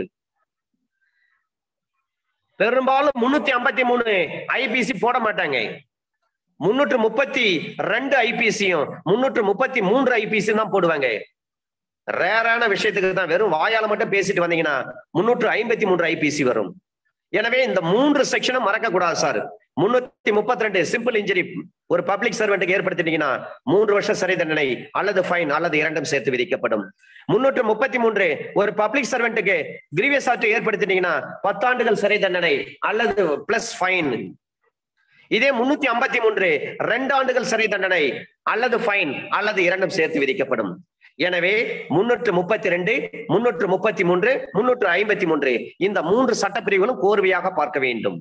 பெரும்பாலும் முன்னூத்தி ஐம்பத்தி மூணு ஐபிசி போட மாட்டாங்க முன்னூற்று முப்பத்தி ரெண்டு ஐபிசியும் முன்னூற்று முப்பத்தி மூன்று ஐபிசி தான் போடுவாங்க ரேரான விஷயத்துக்கு தான் வெறும் வாயால மட்டும் பேசிட்டு வந்தீங்கன்னா முன்னூற்று ஐம்பத்தி மூன்று ஐபிசி வரும் எனவே இந்த மூன்று செக்ஷனும் மறக்க கூடாது சார் முன்னூத்தி முப்பத்தி ரெண்டு சிம்பிள் இன்ஜுரி ஒரு பப்ளிக் சர்வெண்ட்டுக்கு ஏற்படுத்திட்டீங்கன்னா மூன்று வருஷம் சிறை தண்டனை அல்லது ஃபைன் அல்லது இரண்டும் சேர்த்து விதிக்கப்படும் முன்னூற்று முப்பத்தி மூன்று ஒரு பப்ளிக் சர்வெண்ட்டுக்கு கிரீவியஸ் ஆக்ட் ஏற்படுத்திட்டீங்கன்னா பத்தாண்டுகள் சிறை தண்டனை அல்லது பிளஸ் ஃபைன் இதே முன்னூத்தி ஐம்பத்தி மூன்று ரெண்டு ஆண்டுகள் சிறை தண்டனை அல்லது ஃபைன் அல்லது இரண்டும் சேர்த்து விதிக்கப்படும் எனவே முன்னூற்று முப்பத்தி ரெண்டு முன்னூற்று முப்பத்தி மூன்று முன்னூற்று ஐம்பத்தி மூன்று இந்த மூன்று சட்டப்பிரிவுகளும் கோர்வையாக பார்க்க வேண்டும்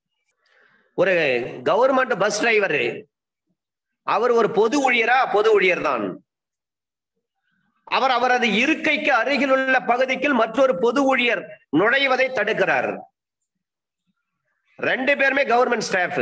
ஒரு கவர்மெண்ட் பஸ் டிரைவர் அவர் ஒரு பொது ஊழியரா பொது ஊழியர் தான் அவர் அவரது இருக்கைக்கு அருகில் உள்ள பகுதிக்கு மற்றொரு பொது ஊழியர் நுழைவதை தடுக்கிறார் ரெண்டு பேருமே கவர்மெண்ட் ஸ்டாஃப்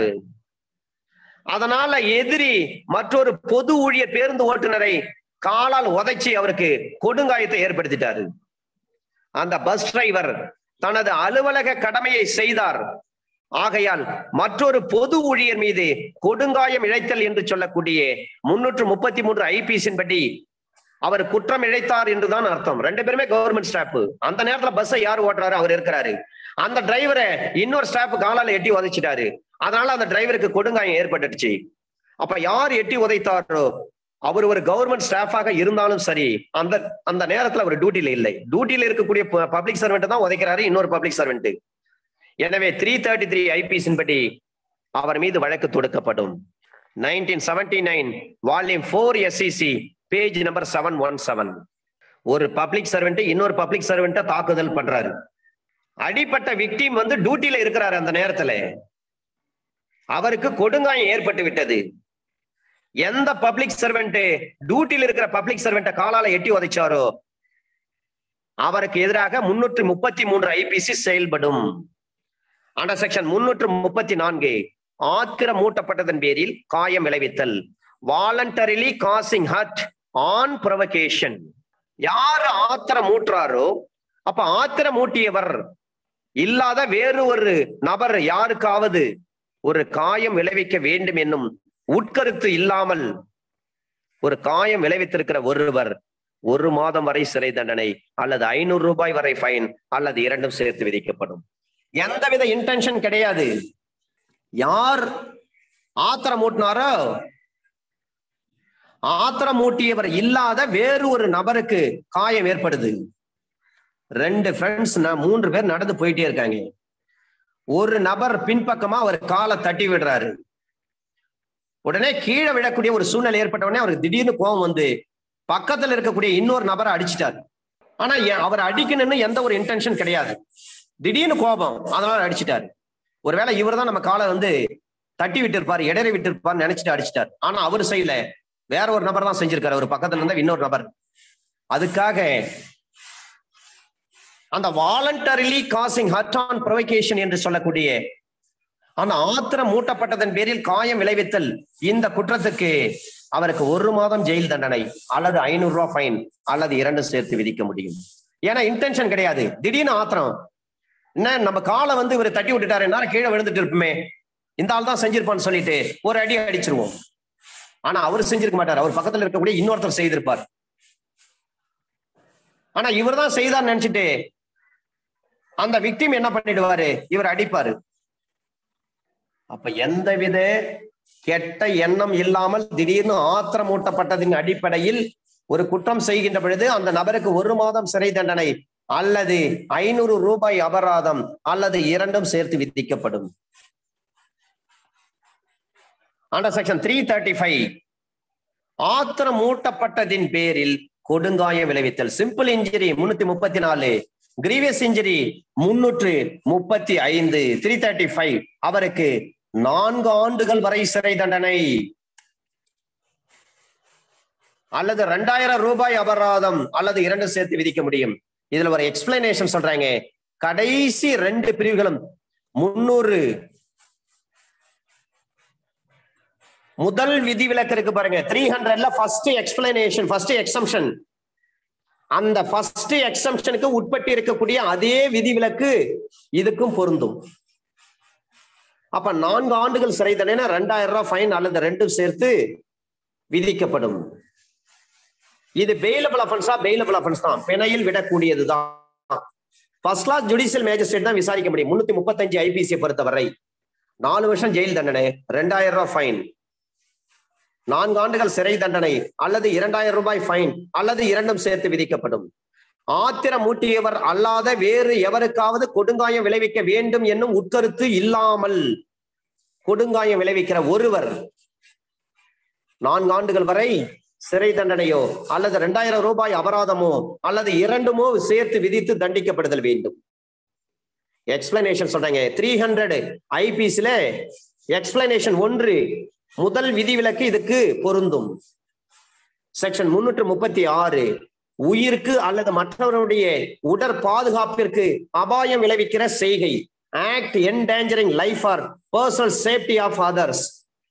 அதனால எதிரி மற்றொரு பொது ஊழியர் பேருந்து ஓட்டுநரை காலால் உதைச்சி அவருக்கு கொடுங்காயத்தை ஏற்படுத்திட்டாரு அந்த பஸ் டிரைவர் தனது அலுவலக கடமையை செய்தார் ஆகையால் மற்றொரு பொது ஊழியர் மீது கொடுங்காயம் இழைத்தல் என்று சொல்லக்கூடிய முன்னூற்று முப்பத்தி மூன்று ஐபிஎஸின் படி அவர் குற்றம் இழைத்தார் என்றுதான் அர்த்தம் ரெண்டு பேருமே கவர்மெண்ட் ஸ்டாப் அந்த நேரத்துல பஸ்ஸை யார் ஓட்டுறாரு அவர் இருக்கிறாரு அந்த டிரைவரை இன்னொரு ஸ்டாப் காலால எட்டி உதைச்சிட்டாரு அதனால அந்த டிரைவருக்கு கொடுங்காயம் ஏற்பட்டுச்சு அப்ப யார் எட்டி உதைத்தாரோ அவர் ஒரு கவர்மெண்ட் ஸ்டாஃபாக இருந்தாலும் சரி அந்த அந்த நேரத்துல அவர் டியூட்டில இல்லை டியூட்டில இருக்கக்கூடிய பப்ளிக் சர்வெண்ட் தான் உதைக்கிறாரு இன்னொரு பப்ளிக் சர்வெண்ட் எனவே த்ரீ தேர்ட்டி த்ரீ ஐபிஎஸின் படி அவர் மீது வழக்கு தொடுக்கப்படும் nineteen seventy nine volume four SCC page number seven one seven ஒரு பப்ளிக் சர்வெண்ட் இன்னொரு பப்ளிக் சர்வெண்ட்டை தாக்குதல் பண்றாரு அடிப்பட்ட விக்டிம் வந்து டியூட்டில இருக்கிறாரு அந்த நேரத்துல அவருக்கு கொடுங்காயம் ஏற்பட்டு விட்டது எந்த பப்ளிக் சர்வெண்ட் டியூட்டில இருக்கிற பப்ளிக் சர்வெண்ட்டை காலால எட்டி உதைச்சாரோ அவருக்கு எதிராக முன்னூற்றி முப்பத்தி மூன்று ஐபிசி செயல்படும் அண்டர் செக்ஷன் முன்னூற்று முப்பத்தி நான்கு ஆத்திரம் மூட்டப்பட்டதன் பேரில் காயம் விளைவித்தல் voluntarily causing hurt on provocation யார் ஆத்திரம் மூட்டுறாரோ அப்ப ஆத்திரம் மூட்டியவர் இல்லாத வேறு ஒரு நபர் யாருக்காவது ஒரு காயம் விளைவிக்க வேண்டும் என்னும் உட்கருத்து இல்லாமல் ஒரு காயம் விளைவித்திருக்கிற ஒருவர் ஒரு மாதம் வரை சிறை தண்டனை அல்லது ஐநூறு ரூபாய் வரை ஃபைன் அல்லது இரண்டும் சேர்த்து விதிக்கப்படும் எந்தவித இன்டென்ஷன் கிடையாது யார் ஆத்திரம் மூட்டினாரோ ஆத்திரம் மூட்டியவர் இல்லாத வேறு ஒரு நபருக்கு காயம் ஏற்படுது ரெண்டு ஃப்ரெண்ட்ஸ் மூன்று பேர் நடந்து போயிட்டே இருக்காங்க ஒரு நபர் பின்பக்கமா அவர் காலை தட்டி விடுறாரு உடனே கீழே விழக்கூடிய ஒரு சூழ்நிலை ஏற்பட்ட உடனே அவருக்கு திடீர்னு கோபம் வந்து பக்கத்துல இருக்கக்கூடிய இன்னொரு நபரை அடிச்சிட்டார் ஆனா எ- அவர் அடிக்கணும்னு எந்த ஒரு இன்டென்ஷன் கிடையாது திடீர்னு கோபம் அதனால அடிச்சிட்டாரு ஒருவேளை இவர் தான் நம்ம காலை வந்து தட்டி விட்டிருப்பார் இடறி விட்டிருப்பார் நினைச்சிட்டு அடிச்சிட்டார் ஆனா அவர் செய்யல வேற ஒரு நபர் தான் செஞ்சிருக்காரு ஒரு பக்கத்துல இருந்த இன்னொரு நபர் அதுக்காக அந்த voluntarily causing hurt on provocation என்று சொல்லக்கூடிய அந்த ஆத்திரம் மூட்டப்பட்டதன் பேரில் காயம் விளைவித்தல் இந்த குற்றத்துக்கு அவருக்கு ஒரு மாதம் ஜெயில் தண்டனை அல்லது ஐநூறு ரூபாய் ஃபைன் அல்லது இரண்டும் சேர்த்து விதிக்க முடியும் ஏன்னா இன்டென்ஷன் கிடையாது திடீர்னு ஆத்திரம் என்ன நம்ம காலை வந்து இவர் தட்டி விட்டுட்டாரு என்னால கீழே விழுந்துட்டு இருப்போமே இந்த ஆள் தான் செஞ்சிருப்பான்னு சொல்லிட்டு ஒரு அடி அடிச்சிருவோம் ஆனா அவர் செஞ்சிருக்க மாட்டார் அவர் பக்கத்துல இருக்கக்கூடிய இன்னொருத்தர் செய்திருப்பார் ஆனா இவர் தான் செய்தார் நினைச்சிட்டு அந்த விக்டிம் என்ன பண்ணிடுவாரு இவர் அடிப்பாரு அப்ப எந்தவித கெட்ட எண்ணம் இல்லாமல் திடீர்னு ஆத்திரமூட்டப்பட்டதின் அடிப்படையில் ஒரு குற்றம் செய்கின்ற பொழுது அந்த நபருக்கு ஒரு மாதம் சிறை தண்டனை அல்லது ஐநூறு ரூபாய் அபராதம் அல்லது இரண்டும் சேர்த்து விதிக்கப்படும் under section three thirty five ஆத்திரம் மூட்டப்பட்டதின் பேரில் கொடுங்காயம் விளைவித்தல் சிம்பிள் இன்ஜுரி முன்னூத்தி முப்பத்தி நாலு கிரீவியஸ் இன்ஜுரி முன்னூற்று முப்பத்தி ஐந்து த்ரீ தேர்ட்டி ஃபைவ் அவருக்கு நான்கு ஆண்டுகள் வரை சிறை தண்டனை அல்லது ரெண்டாயிரம் ரூபாய் அபராதம் அல்லது இரண்டு சேர்த்து விதிக்க முடியும் இதுல ஒரு எக்ஸ்பிளனேஷன் சொல்றாங்க கடைசி ரெண்டு பிரிவுகளும் முன்னூறு முதல் விதிவிலக்கு இருக்கு பாருங்க த்ரீ ஹண்ட்ரட்ல ஃபர்ஸ்ட் எக்ஸ்பிளனேஷன் ஃபர்ஸ்ட் எக்ஸம்ஷன் அந்த ஃபர்ஸ்ட் எக்ஸம்ஷனுக்கு உட்பட்டு இருக்கக்கூடிய அதே விதிவிலக்கு இதுக்கும் பொருந்தும் அப்ப நான்கு ஆண்டுகள் சிறை தண்டனை ரெண்டாயிரம் ரூபாய் ஃபைன் அல்லது ரெண்டும் சேர்த்து விதிக்கப்படும் இது பெயிலபிள் அஃபென்ஸா பெயிலபிள் அஃபென்ஸ் தான் பிணையில் விடக்கூடியதுதான் ஃபர்ஸ்ட் கிளாஸ் ஜுடிஷியல் மேஜிஸ்ட்ரேட் தான் விசாரிக்க முடியும் முன்னூத்தி முப்பத்தஞ்சு ஐபிசியை பொறுத்தவரை நாலு வருஷம் ஜெயில் தண்டனை ரெண்டாயிரம் ரூபாய் ஃபைன் நான்கு ஆண்டுகள் சிறை தண்டனை அல்லது இரண்டாயிரம் ரூபாய் ஃபைன் அல்லது இரண்டும் சேர்த்து விதிக்கப்படும் ஆத்திரம் மூட்டியவர் அல்லாத வேறு எவருக்காவது கொடுங்காயம் விளைவிக்க வேண்டும் என்னும் உட்கருத்து இல்லாமல் கொடுங்காயம் விளைவிக்கிற ஒருவர் நான்கு ஆண்டுகள் வரை சிறை தண்டனையோ அல்லது இரண்டாயிரம் ரூபாய் அபராதமோ அல்லது இரண்டுமோ சேர்த்து விதித்து தண்டிக்கப்படுதல் வேண்டும் எக்ஸ்பிளனேஷன் சொல்றாங்க த்ரீ ஹண்ட்ரட் ஐபிஸ்ல எக்ஸ்பிளனேஷன் ஒன்று முதல் விதிவிலக்கு இதுக்கு பொருந்தும் செக்ஷன் முன்னூற்று முப்பத்தி ஆறு உயிருக்கு அல்லது மற்றவருடைய உடற் பாதுகாப்பிற்கு அபாயம் விளைவிக்கிற செய்கை act endangering life or personal safety of others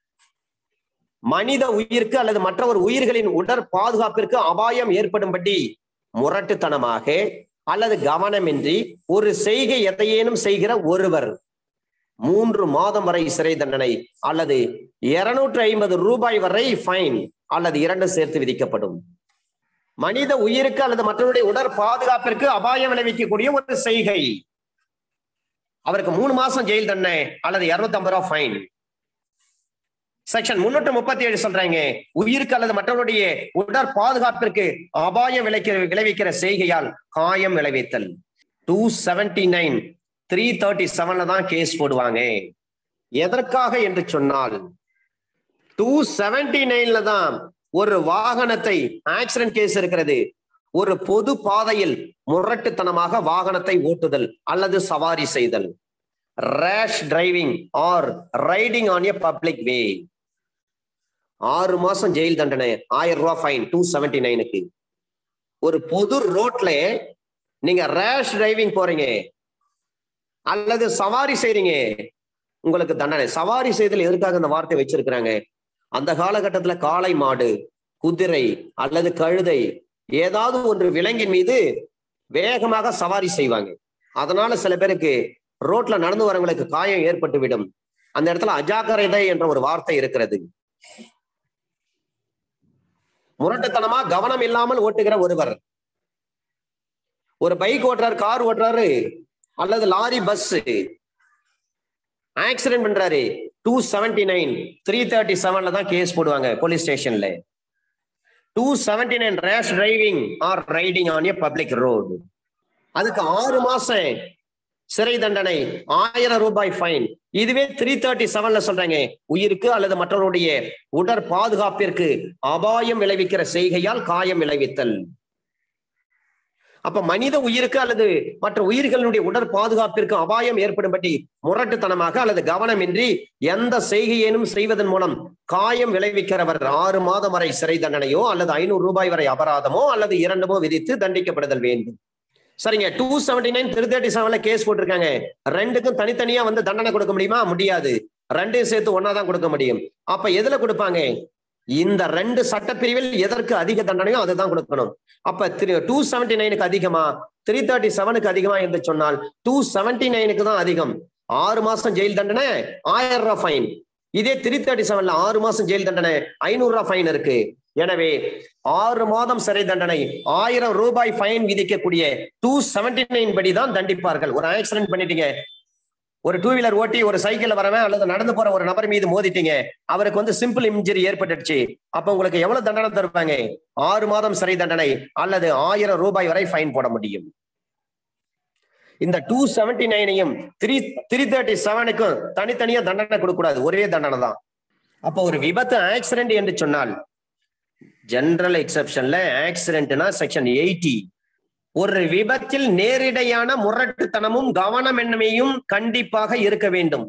மனித உயிருக்கு அல்லது மற்றவர் உயிர்களின் உடற் பாதுகாப்பிற்கு அபாயம் ஏற்படும்படி முரட்டுத்தனமாக அல்லது கவனமின்றி ஒரு செய்கை எதையேனும் செய்கிற ஒருவர் மூன்று மாதம் வரை சிறை தண்டனை அல்லது இருநூற்று ஐம்பது ரூபாய் வரை ஃபைன் அல்லது இரண்டு சேர்த்து விதிக்கப்படும் மனித உயிருக்கு அல்லது மற்றவருடைய உடற் பாதுகாப்பிற்கு அபாயம் விளைவிக்கக்கூடிய ஒரு செய்கை அவருக்கு மூணு மாசம் ஜெயில் தண்டனை அல்லது இருநூத்தி ஐம்பது ரூபாய் ஃபைன் செக்ஷன் முன்னூற்று முப்பத்தி ஏழு சொல்றாங்க உயிருக்கு அல்லது மற்றவருடைய உடற் பாதுகாப்பிற்கு அபாயம் விளைக்கிற விளைவிக்கிற செய்கையால் காயம் விளைவித்தல் two seventy nine three thirty செவன்ல தான் கேஸ் போடுவாங்க எதற்காக என்று சொன்னால் டூ செவன்டி நைன்ல தான் ஒரு வாகனத்தை ஆக்சிடென்ட் கேஸ் இருக்கிறது ஒரு பொது பாதையில் முரட்டுத்தனமாக வாகனத்தை ஓட்டுதல் அல்லது சவாரி செய்தல் rash driving or riding on a public way ஆறு மாசம் ஜெயில் தண்டனை ஆயிரம் ரூபாய் ஃபைன் டூ செவன்டி நைனுக்கு ஒரு பொது ரோட்ல நீங்க ரேஷ் டிரைவிங் போறீங்க அல்லது சவாரி செய்றீங்க உங்களுக்கு தண்டனை சவாரி செய்தல் எதற்காக இந்த வார்த்தை வச்சிருக்கிறாங்க அந்த காலகட்டத்துல காளை மாடு குதிரை அல்லது கழுதை ஏதாவது ஒன்று விலங்கின் மீது வேகமாக சவாரி செய்வாங்க அதனால சில பேருக்கு ரோட்ல நடந்து வரவங்களுக்கு காயம் ஏற்பட்டு விடும் அந்த இடத்துல அஜாக்கிரதை என்ற ஒரு வார்த்தை இருக்கிறது முரட்டுத்தனமா கவனம் இல்லாமல் ஓட்டுகிற ஒருவர் ஒரு பைக் ஓட்டுறாரு கார் ஓட்டுறாரு அல்லது லாரி பஸ் ஆக்சிடென்ட் பண்றாரு two seventy nine three thirty செவன்ல தான் கேஸ் போடுவாங்க போலீஸ் ஸ்டேஷன்ல two seventy nine rash driving or riding on a public road அதுக்கு ஆறு மாசம் சிறை தண்டனை ஆயிரம் ரூபாய் ஃபைன் இதுவே த்ரீ தேர்ட்டி செவன்ல சொல்றாங்க உயிருக்கு அல்லது மற்றவருடைய உடற் பாதுகாப்பிற்கு அபாயம் விளைவிக்கிற செய்கையால் காயம் விளைவித்தல் அப்ப மனித உயிருக்கு அல்லது மற்ற உயிர்களுடைய உடற் பாதுகாப்பிற்கு அபாயம் ஏற்படும்படி முரட்டுத்தனமாக அல்லது கவனமின்றி எந்த செய்கையேனும் செய்வதன் மூலம் காயம் விளைவிக்கிறவர் ஆறு மாதம் வரை சிறை தண்டனையோ அல்லது ஐநூறு ரூபாய் வரை அபராதமோ அல்லது இரண்டுமோ விதித்து தண்டிக்கப்படுதல் வேண்டும் சரிங்க two seventy nine three thirty செவன்ல கேஸ் போட்டிருக்காங்க ரெண்டுக்கும் தனித்தனியா வந்து தண்டனை கொடுக்க முடியுமா முடியாது ரெண்டையும் சேர்த்து ஒன்னா தான் கொடுக்க முடியும் அப்ப எதுல கொடுப்பாங்க இந்த ரெண்டு சட்டப்பிரிவில் எதற்கு அதிக தண்டனையோ அதுதான் கொடுக்கணும் அப்ப டூ செவன்டி நைனுக்கு அதிகமா த்ரீ தேர்ட்டி செவனுக்கு அதிகமா என்று சொன்னால் டூ செவன்டி நைனுக்கு தான் அதிகம் ஆறு மாசம் ஜெயில் தண்டனை ஆயிரம் ரூபாய் ஃபைன் இதே த்ரீ தேர்ட்டி செவன்ல ஆறு மாசம் ஜெயில் தண்டனை ஐநூறு ரூபாய் ஃபைன் இருக்கு எனவே ஆறு மாதம் சிறை தண்டனை ஆயிரம் ரூபாய் ஃபைன் விதிக்கக்கூடிய டூ செவன்டி நைன் படி தான் தண்டிப்பார்கள் ஒரு ஆக்சிடென்ட் பண்ணிட்டீங்க ஒரு டூ வீலர் ஓட்டி ஒரு சைக்கிள் வரவன் அல்லது நடந்து போற ஒரு நபர் மீது மோதிட்டீங்க அவருக்கு வந்து சிம்பிள் இன்ஜுரி ஏற்பட்டுடுச்சு அப்ப உங்களுக்கு எவ்வளவு தண்டனை தருவாங்க ஆறு மாதம் சிறை தண்டனை அல்லது ஆயிரம் ரூபாய் வரை ஃபைன் போட முடியும் இந்த டூ செவன்டி நைனையும் த்ரீ த்ரீ தேர்ட்டி செவனுக்கும் தனித்தனியா தண்டனை கொடுக்க கூடாது ஒரே தண்டனை தான் அப்ப ஒரு விபத்து ஆக்சிடென்ட் என்று சொன்னால் ஜெனரல் எக்ஸப்ஷன்ல ஆக்சிடென்ட்னா செக்ஷன் எயிட்டி ஒரு விபத்தில் நேரிடையான முரட்டுத்தனமும் கவனமின்மையும் கண்டிப்பாக இருக்க வேண்டும்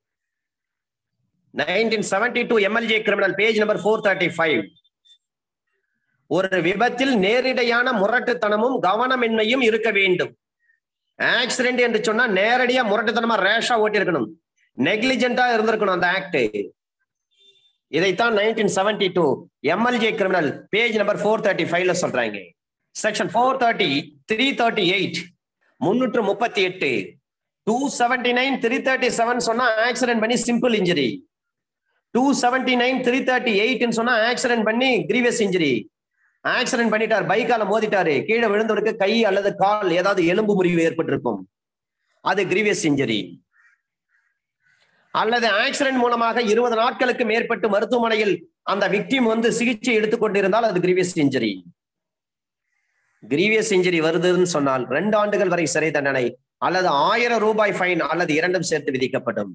nineteen seventy two MLJ criminal page number four thirty five ஒரு விபத்தில் நேரிடையான முரட்டுத்தனமும் கவனமின்மையும் இருக்க வேண்டும் ஆக்சிடென்ட் என்று சொன்னா நேரடியா முரட்டுத்தனமா ரேஷா ஓட்டி இருக்கணும் நெக்லிஜென்டா இருந்திருக்கணும் அந்த ஆக்ட் இதைத்தான் nineteen seventy two MLJ criminal page number four thirty ஃபைவ்ல சொல்றாங்க section four thirty three thirty eight முன்னூற்று முப்பத்தி எட்டு two seventy nine three thirty seven சொன்னா ஆக்சிடென்ட் பண்ணி simple injury two seventy nine three thirty எயிட்னு சொன்னா ஆக்சிடென்ட் பண்ணி கிரீவியஸ் இன்ஜுரி ஆக்சிடென்ட் பண்ணிட்டார் பைக்கால மோதிட்டாரு கீழே விழுந்தவருக்கு கை அல்லது கால் ஏதாவது எலும்பு முறிவு ஏற்பட்டிருக்கும் அது கிரீவியஸ் இன்ஜுரி அல்லது ஆக்சிடென்ட் மூலமாக இருபது நாட்களுக்கு மேற்பட்டு மருத்துவமனையில் அந்த விக்டிம் வந்து சிகிச்சை எடுத்துக்கொண்டிருந்தால் அது கிரீவியஸ் இன்ஜுரி கிரீவியஸ் இன்ஜுரி வருதுன்னு சொன்னால் ரெண்டு ஆண்டுகள் வரை சிறை தண்டனை அல்லது ஆயிரம் ரூபாய் ஃபைன் அல்லது இரண்டும் சேர்த்து விதிக்கப்படும்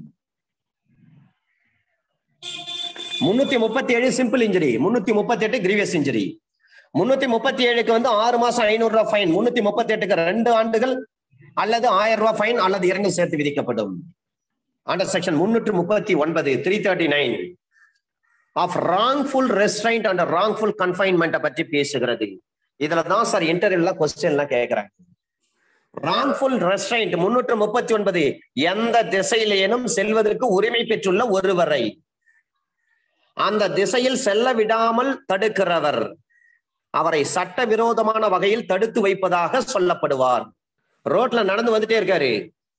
முன்னூத்தி முப்பத்தி ஏழு சிம்பிள் இன்ஜுரி முன்னூத்தி முப்பத்தி எட்டு கிரீவியஸ் இன்ஜுரி முன்னூத்தி முப்பத்தி ஏழுக்கு வந்து ஆறு மாசம் ஐநூறு ரூபாய் ஃபைன் முன்னூத்தி முப்பத்தி எட்டுக்கு ரெண்டு ஆண்டுகள் அல்லது ஆயிரம் ரூபாய் ஃபைன் அல்லது இரண்டும் சேர்த்து விதிக்கப்படும் அண்டர் செக்ஷன் முன்னூற்று முப்பத்தி ஒன்பது three thirty nine of wrongful restraint and wrongful கன்ஃபைன்மெண்ட்டை பற்றி பேசுகிறது இதுல தான் சார் இன்டர்வியூல கொஸ்டின் எல்லாம் கேட்கிறாங்க ராங்ஃபுல் ரெஸ்ட்ரைண்ட் முன்னூற்று முப்பத்தி ஒன்பது எந்த திசையிலேனும் செல்வதற்கு உரிமை பெற்றுள்ள ஒருவரை அந்த திசையில் செல்ல விடாமல் தடுக்கிறவர் அவரை சட்டவிரோதமான வகையில் தடுத்து வைப்பதாக சொல்லப்படுவார் ரோட்ல நடந்து வந்துட்டே இருக்காரு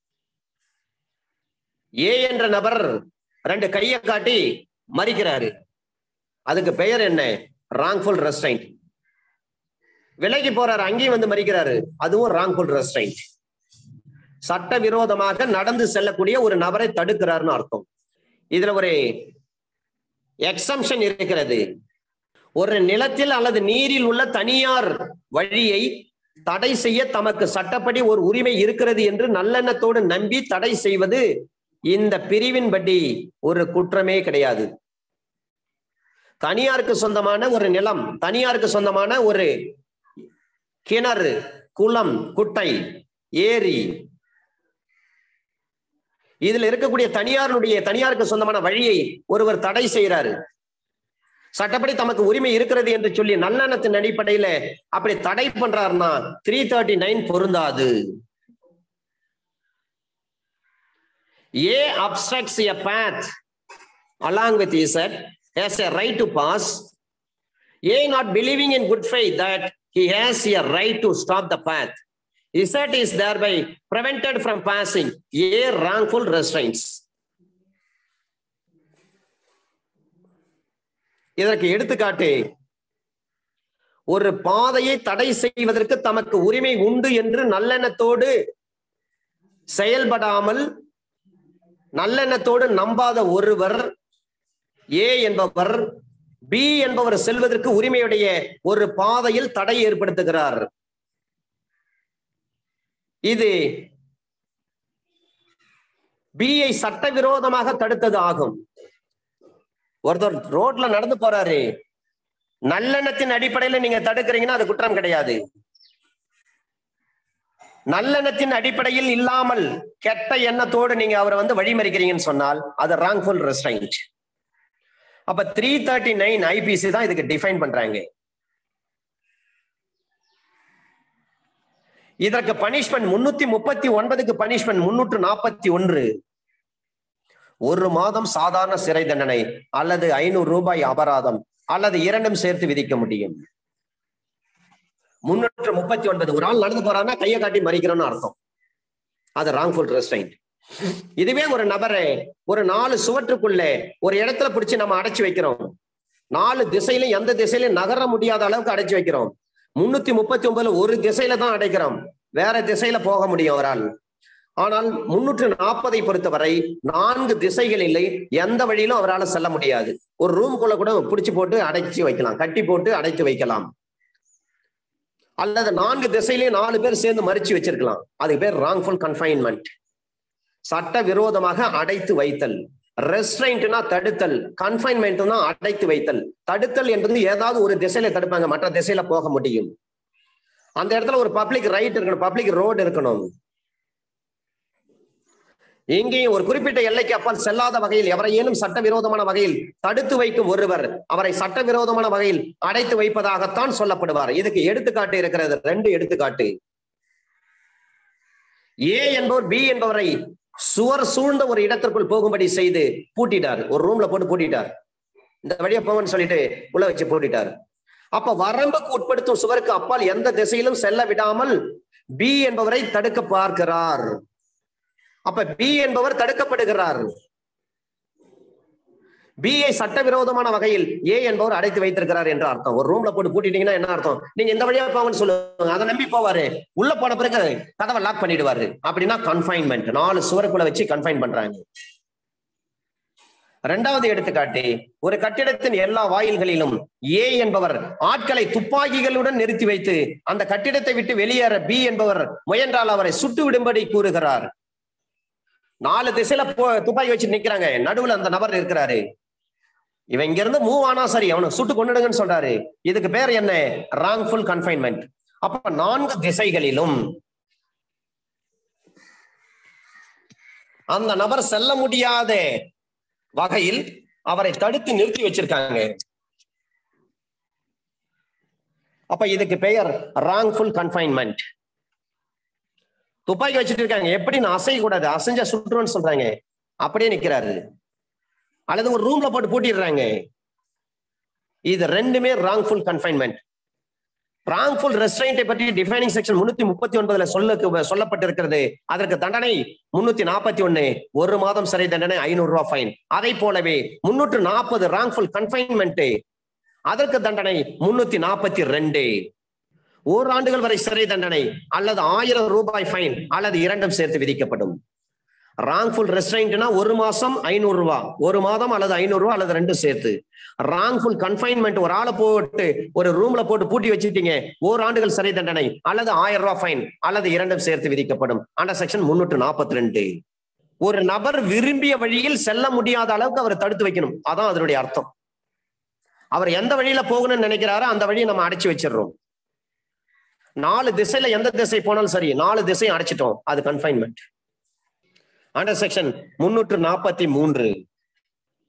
ஏ என்ற நபர் ரெண்டு கையை காட்டி மறிக்கிறாரு அதுக்கு பெயர் என்ன ராங்ஃபுல் ரெஸ்டைண்ட் விலைக்கு போறாரு அங்கேயும் வந்து மறிக்கிறாரு அதுவும் ராங்ஃபுல் ரெஸ்டைண்ட் சட்டவிரோதமாக நடந்து செல்லக்கூடிய ஒரு நபரை தடுக்கிறாருன்னு அர்த்தம் இதுல ஒரு எக்ஸம்ஷன் இருக்கிறது ஒரு நிலத்தில் அல்லது நீரில் உள்ள தனியார் வழியை தடை செய்ய தமக்கு சட்டப்படி ஒரு உரிமை இருக்கிறது என்று நல்லெண்ணத்தோடு நம்பி தடை செய்வது இந்த பிரிவின்படி ஒரு குற்றமே கிடையாது தனியாருக்கு சொந்தமான ஒரு நிலம் தனியாருக்கு சொந்தமான ஒரு கிணறு குளம் குட்டை ஏரி இதுல இருக்கக்கூடிய தனியாருடைய தனியாருக்கு சொந்தமான வழியை ஒருவர் தடை செய்யறாரு சட்டப்படி தமக்கு உரிமை இருக்கிறது என்று சொல்லி நல்லெண்ணத்தின் அடிப்படையில அப்படி தடை பண்றாருன்னா த்ரீ தேர்ட்டி நைன் பொருந்தாது ஏ அப்ஸ்ட்ரக்ட்ஸ் எ path along with Z has a right to pass. A not believing in good faith that he has a right to stop the path. Z is thereby prevented from passing. A wrongful restraints. இதற்கு எடுத்துக்காட்டு ஒரு பாதையை தடை செய்வதற்கு தமக்கு உரிமை உண்டு என்று நல்லெண்ணத்தோடு செயல்படாமல் நல்லெண்ணத்தோடு நம்பாத ஒருவர் ஏ என்பவர் பி என்பவர் செல்வதற்கு உரிமையுடைய ஒரு பாதையில் தடை ஏற்படுத்துகிறார் இது பிஐ சட்டவிரோதமாக தடுத்தது ஆகும் ஒருத்தர் ரோட்ல நடந்து போறாரு நல்லெண்ணத்தின் அடிப்படையில நீங்க தடுக்கிறீங்கன்னா அது குற்றம் கிடையாது நல்லெண்ணத்தின் அடிப்படையில் இல்லாமல் கெட்ட எண்ணத்தோடு நீங்க அவரை வந்து வழிமறிக்கிறீங்கன்னு சொன்னால் அது ராங்ஃபுல் ரெஸ்ட்ரைண்ட் அப்ப த்ரீ தேர்ட்டி நைன் ஐபிசி தான் இதுக்கு டிஃபைன் பண்றாங்க இதற்கு பனிஷ்மெண்ட் முன்னூத்தி முப்பத்தி ஒன்பதுக்கு பனிஷ்மெண்ட் முன்னூற்று நாற்பத்தி ஒன்று ஒரு மாதம் சாதாரண சிறை தண்டனை அல்லது ஐநூறு ரூபாய் அபராதம் அல்லது இரண்டும் சேர்த்து விதிக்க முடியும் முன்னூற்று முப்பத்தி ஒன்பது ஒரு ஆள் நடந்து போறான்னா கையை காட்டி மறிக்கிறோம்னு அர்த்தம் அது ராங்ஃபுல் ரெஸ்ட்ரைண்ட் இதுவே ஒரு நபரை ஒரு நாலு சுவற்றுக்குள்ளே ஒரு இடத்துல பிடிச்சு நம்ம அடைச்சு வைக்கிறோம் நாலு திசையிலும் எந்த திசையிலும் நகர முடியாத அளவுக்கு அடைச்சு வைக்கிறோம் முன்னூத்தி முப்பத்தி ஒன்பதுல ஒரு திசையில தான் அடைக்கிறோம் வேற திசையில போக முடியும் அவரால் ஆனால் முன்னூற்று நாற்பதை பொறுத்தவரை நான்கு திசைகளில் எந்த வழியிலும் அவரால் செல்ல முடியாது ஒரு ரூம்குள்ள கூட பிடிச்சு போட்டு அடைச்சு வைக்கலாம் கட்டி போட்டு அடைத்து வைக்கலாம் அல்லது நான்கு திசையிலேயே நாலு பேர் சேர்ந்து மறிச்சு வச்சிருக்கலாம் அதுக்கு பேர் ராங்ஃபுல் கன்ஃபைன்மெண்ட் சட்ட விரோதமாக அடைத்து வைத்தல் ரெஸ்ட்ரைண்ட்னா தடுத்தல் கன்ஃபைன்மெண்ட்னா அடைத்து வைத்தல் தடுத்தல் என்பது ஏதாவது ஒரு திசையில தடுப்பாங்க மற்ற திசையில போக முடியும் அந்த இடத்துல ஒரு பப்ளிக் ரைட் இருக்கணும் பப்ளிக் ரோடு இருக்கணும் எங்கேயும் ஒரு குறிப்பிட்ட எல்லைக்கு அப்பால் செல்லாத வகையில் எவரையேனும் சட்டவிரோதமான வகையில் தடுத்து வைக்கும் ஒருவர் அவரை சட்டவிரோதமான வகையில் அடைத்து வைப்பதாகத்தான் சொல்லப்படுவார் இதுக்கு எடுத்துக்காட்டு இருக்கிறது ரெண்டு எடுத்துக்காட்டு ஏ என்பவர் பி என்பவரை சுவர் சூழ்ந்த ஒரு இடத்திற்குள் போகும்படி செய்து பூட்டிட்டார் ஒரு ரூம்ல போட்டு பூட்டிட்டார் இந்த வழியா போங்கன்னு சொல்லிட்டு உள்ள வச்சு பூட்டிட்டார் அப்ப வரம்புக்கு உட்படுத்தும் சுவருக்கு அப்பால் எந்த திசையிலும் செல்ல விடாமல் பி என்பவரை தடுக்க பார்க்கிறார் அப்ப பி என்பவர் தடுக்கப்படுகிறார் பிஐ சட்டவிரோதமான வகையில் ஏ என்பவர் அடைத்து வைத்திருக்கிறார் என்று அர்த்தம் ஒரு ரூம்ல போட்டு பூட்டிட்டீங்கன்னா என்ன அர்த்தம் நீங்க இந்த வழியா போங்கன்னு சொல்லுவாங்க அதை நம்பி போவாரு உள்ள போன பிறகு கதவை லாக் பண்ணிடுவாரு அப்படின்னா கன்ஃபைன்மெண்ட் நாலு சுவருக்குள்ள வச்சு கன்ஃபைன் பண்றாங்க இரண்டாவது எடுத்துக்காட்டு ஒரு கட்டிடத்தின் எல்லா வாயில்களிலும் ஏ என்பவர் ஆட்களை துப்பாக்கிகளுடன் நிறுத்தி வைத்து அந்த கட்டிடத்தை விட்டு வெளியேற பி என்பவர் முயன்றால் அவரை சுட்டு விடும்படி கூறுகிறார் நாலு திசையில போ துப்பாக்கி வச்சு நிக்கிறாங்க நடுவுல அந்த நபர் இருக்கிறாரு இவன் இங்க இருந்து மூவ் ஆனா சரி அவனை சுட்டு கொண்டுடுங்கன்னு சொல்றாரு இதுக்கு பேர் என்ன ராங்ஃபுல் கன்ஃபைன்மெண்ட் அப்ப நான்கு திசைகளிலும் அந்த நபர் செல்ல முடியாத வகையில் அவரை தடுத்து நிறுத்தி வச்சிருக்காங்க அப்ப இதுக்கு பெயர் ராங்ஃபுல் கன்ஃபைன்மெண்ட் துப்பாக்கி வச்சுட்டு இருக்காங்க எப்படி நான் அசைய கூடாது அசைஞ்சா சுட்டுருன்னு சொல்றாங்க அப்படியே நிக்கிறாரு அல்லது ஒரு ரூம்ல போட்டு பூட்டிடுறாங்க இது ரெண்டுமே ராங்ஃபுல் கன்ஃபைன்மெண்ட் ராங்ஃபுல் ரெஸ்ட்ரைண்டை பற்றி டிஃபைனிங் செக்ஷன் முன்னூத்தி முப்பத்தி ஒன்பதுல சொல்ல சொல்லப்பட்டிருக்கிறது அதற்கு தண்டனை முன்னூத்தி நாற்பத்தி ஒண்ணு ஒரு மாதம் சிறை தண்டனை ஐநூறு ரூபாய் ஃபைன் அதை போலவே முன்னூற்று நாற்பது ராங்ஃபுல் கன்ஃபைன்மெண்ட் அதற்கு தண்டனை முன்னூத்தி நாற்பத்தி ரெண்டு ஓராண்டுகள் வரை சிறை தண்டனை அல்லது ஆயிரம் ரூபாய் ஃபைன் அல்லது இரண்டும் சேர்த்து விதிக்கப்படும் ராங்ஃபுல் ரெஸ்ட்ரைண்ட்னா ஒரு மாசம் ஐநூறு ரூபாய் ஒரு மாதம் அல்லது ஐநூறு ரூபாய் அல்லது ரெண்டும் சேர்த்து ராங்ஃபுல் கன்ஃபைன்மெண்ட் ஒரு ஆளை போட்டு ஒரு ரூம்ல போட்டு பூட்டி வச்சுட்டீங்க ஓராண்டுகள் சிறை தண்டனை அல்லது ஆயிரம் ரூபாய் ஃபைன் அல்லது இரண்டும் சேர்த்து விதிக்கப்படும் அண்டர் செக்ஷன் முன்னூற்று நாற்பத்தி ரெண்டு ஒரு நபர் விரும்பிய வழியில் செல்ல முடியாத அளவுக்கு அவரை தடுத்து வைக்கணும் அதான் அதனுடைய அர்த்தம் அவர் எந்த வழியில போகணும்னு நினைக்கிறாரோ அந்த வழியை நம்ம அடைச்சு வச்சிடுறோம் நாலு திசையில எந்த திசை போனாலும் சரி நாலு திசையும் அடைச்சிட்டோம் அது கன்ஃபைன்மெண்ட் அண்டர் செக்ஷன் முன்னூற்று நாற்பத்தி மூன்று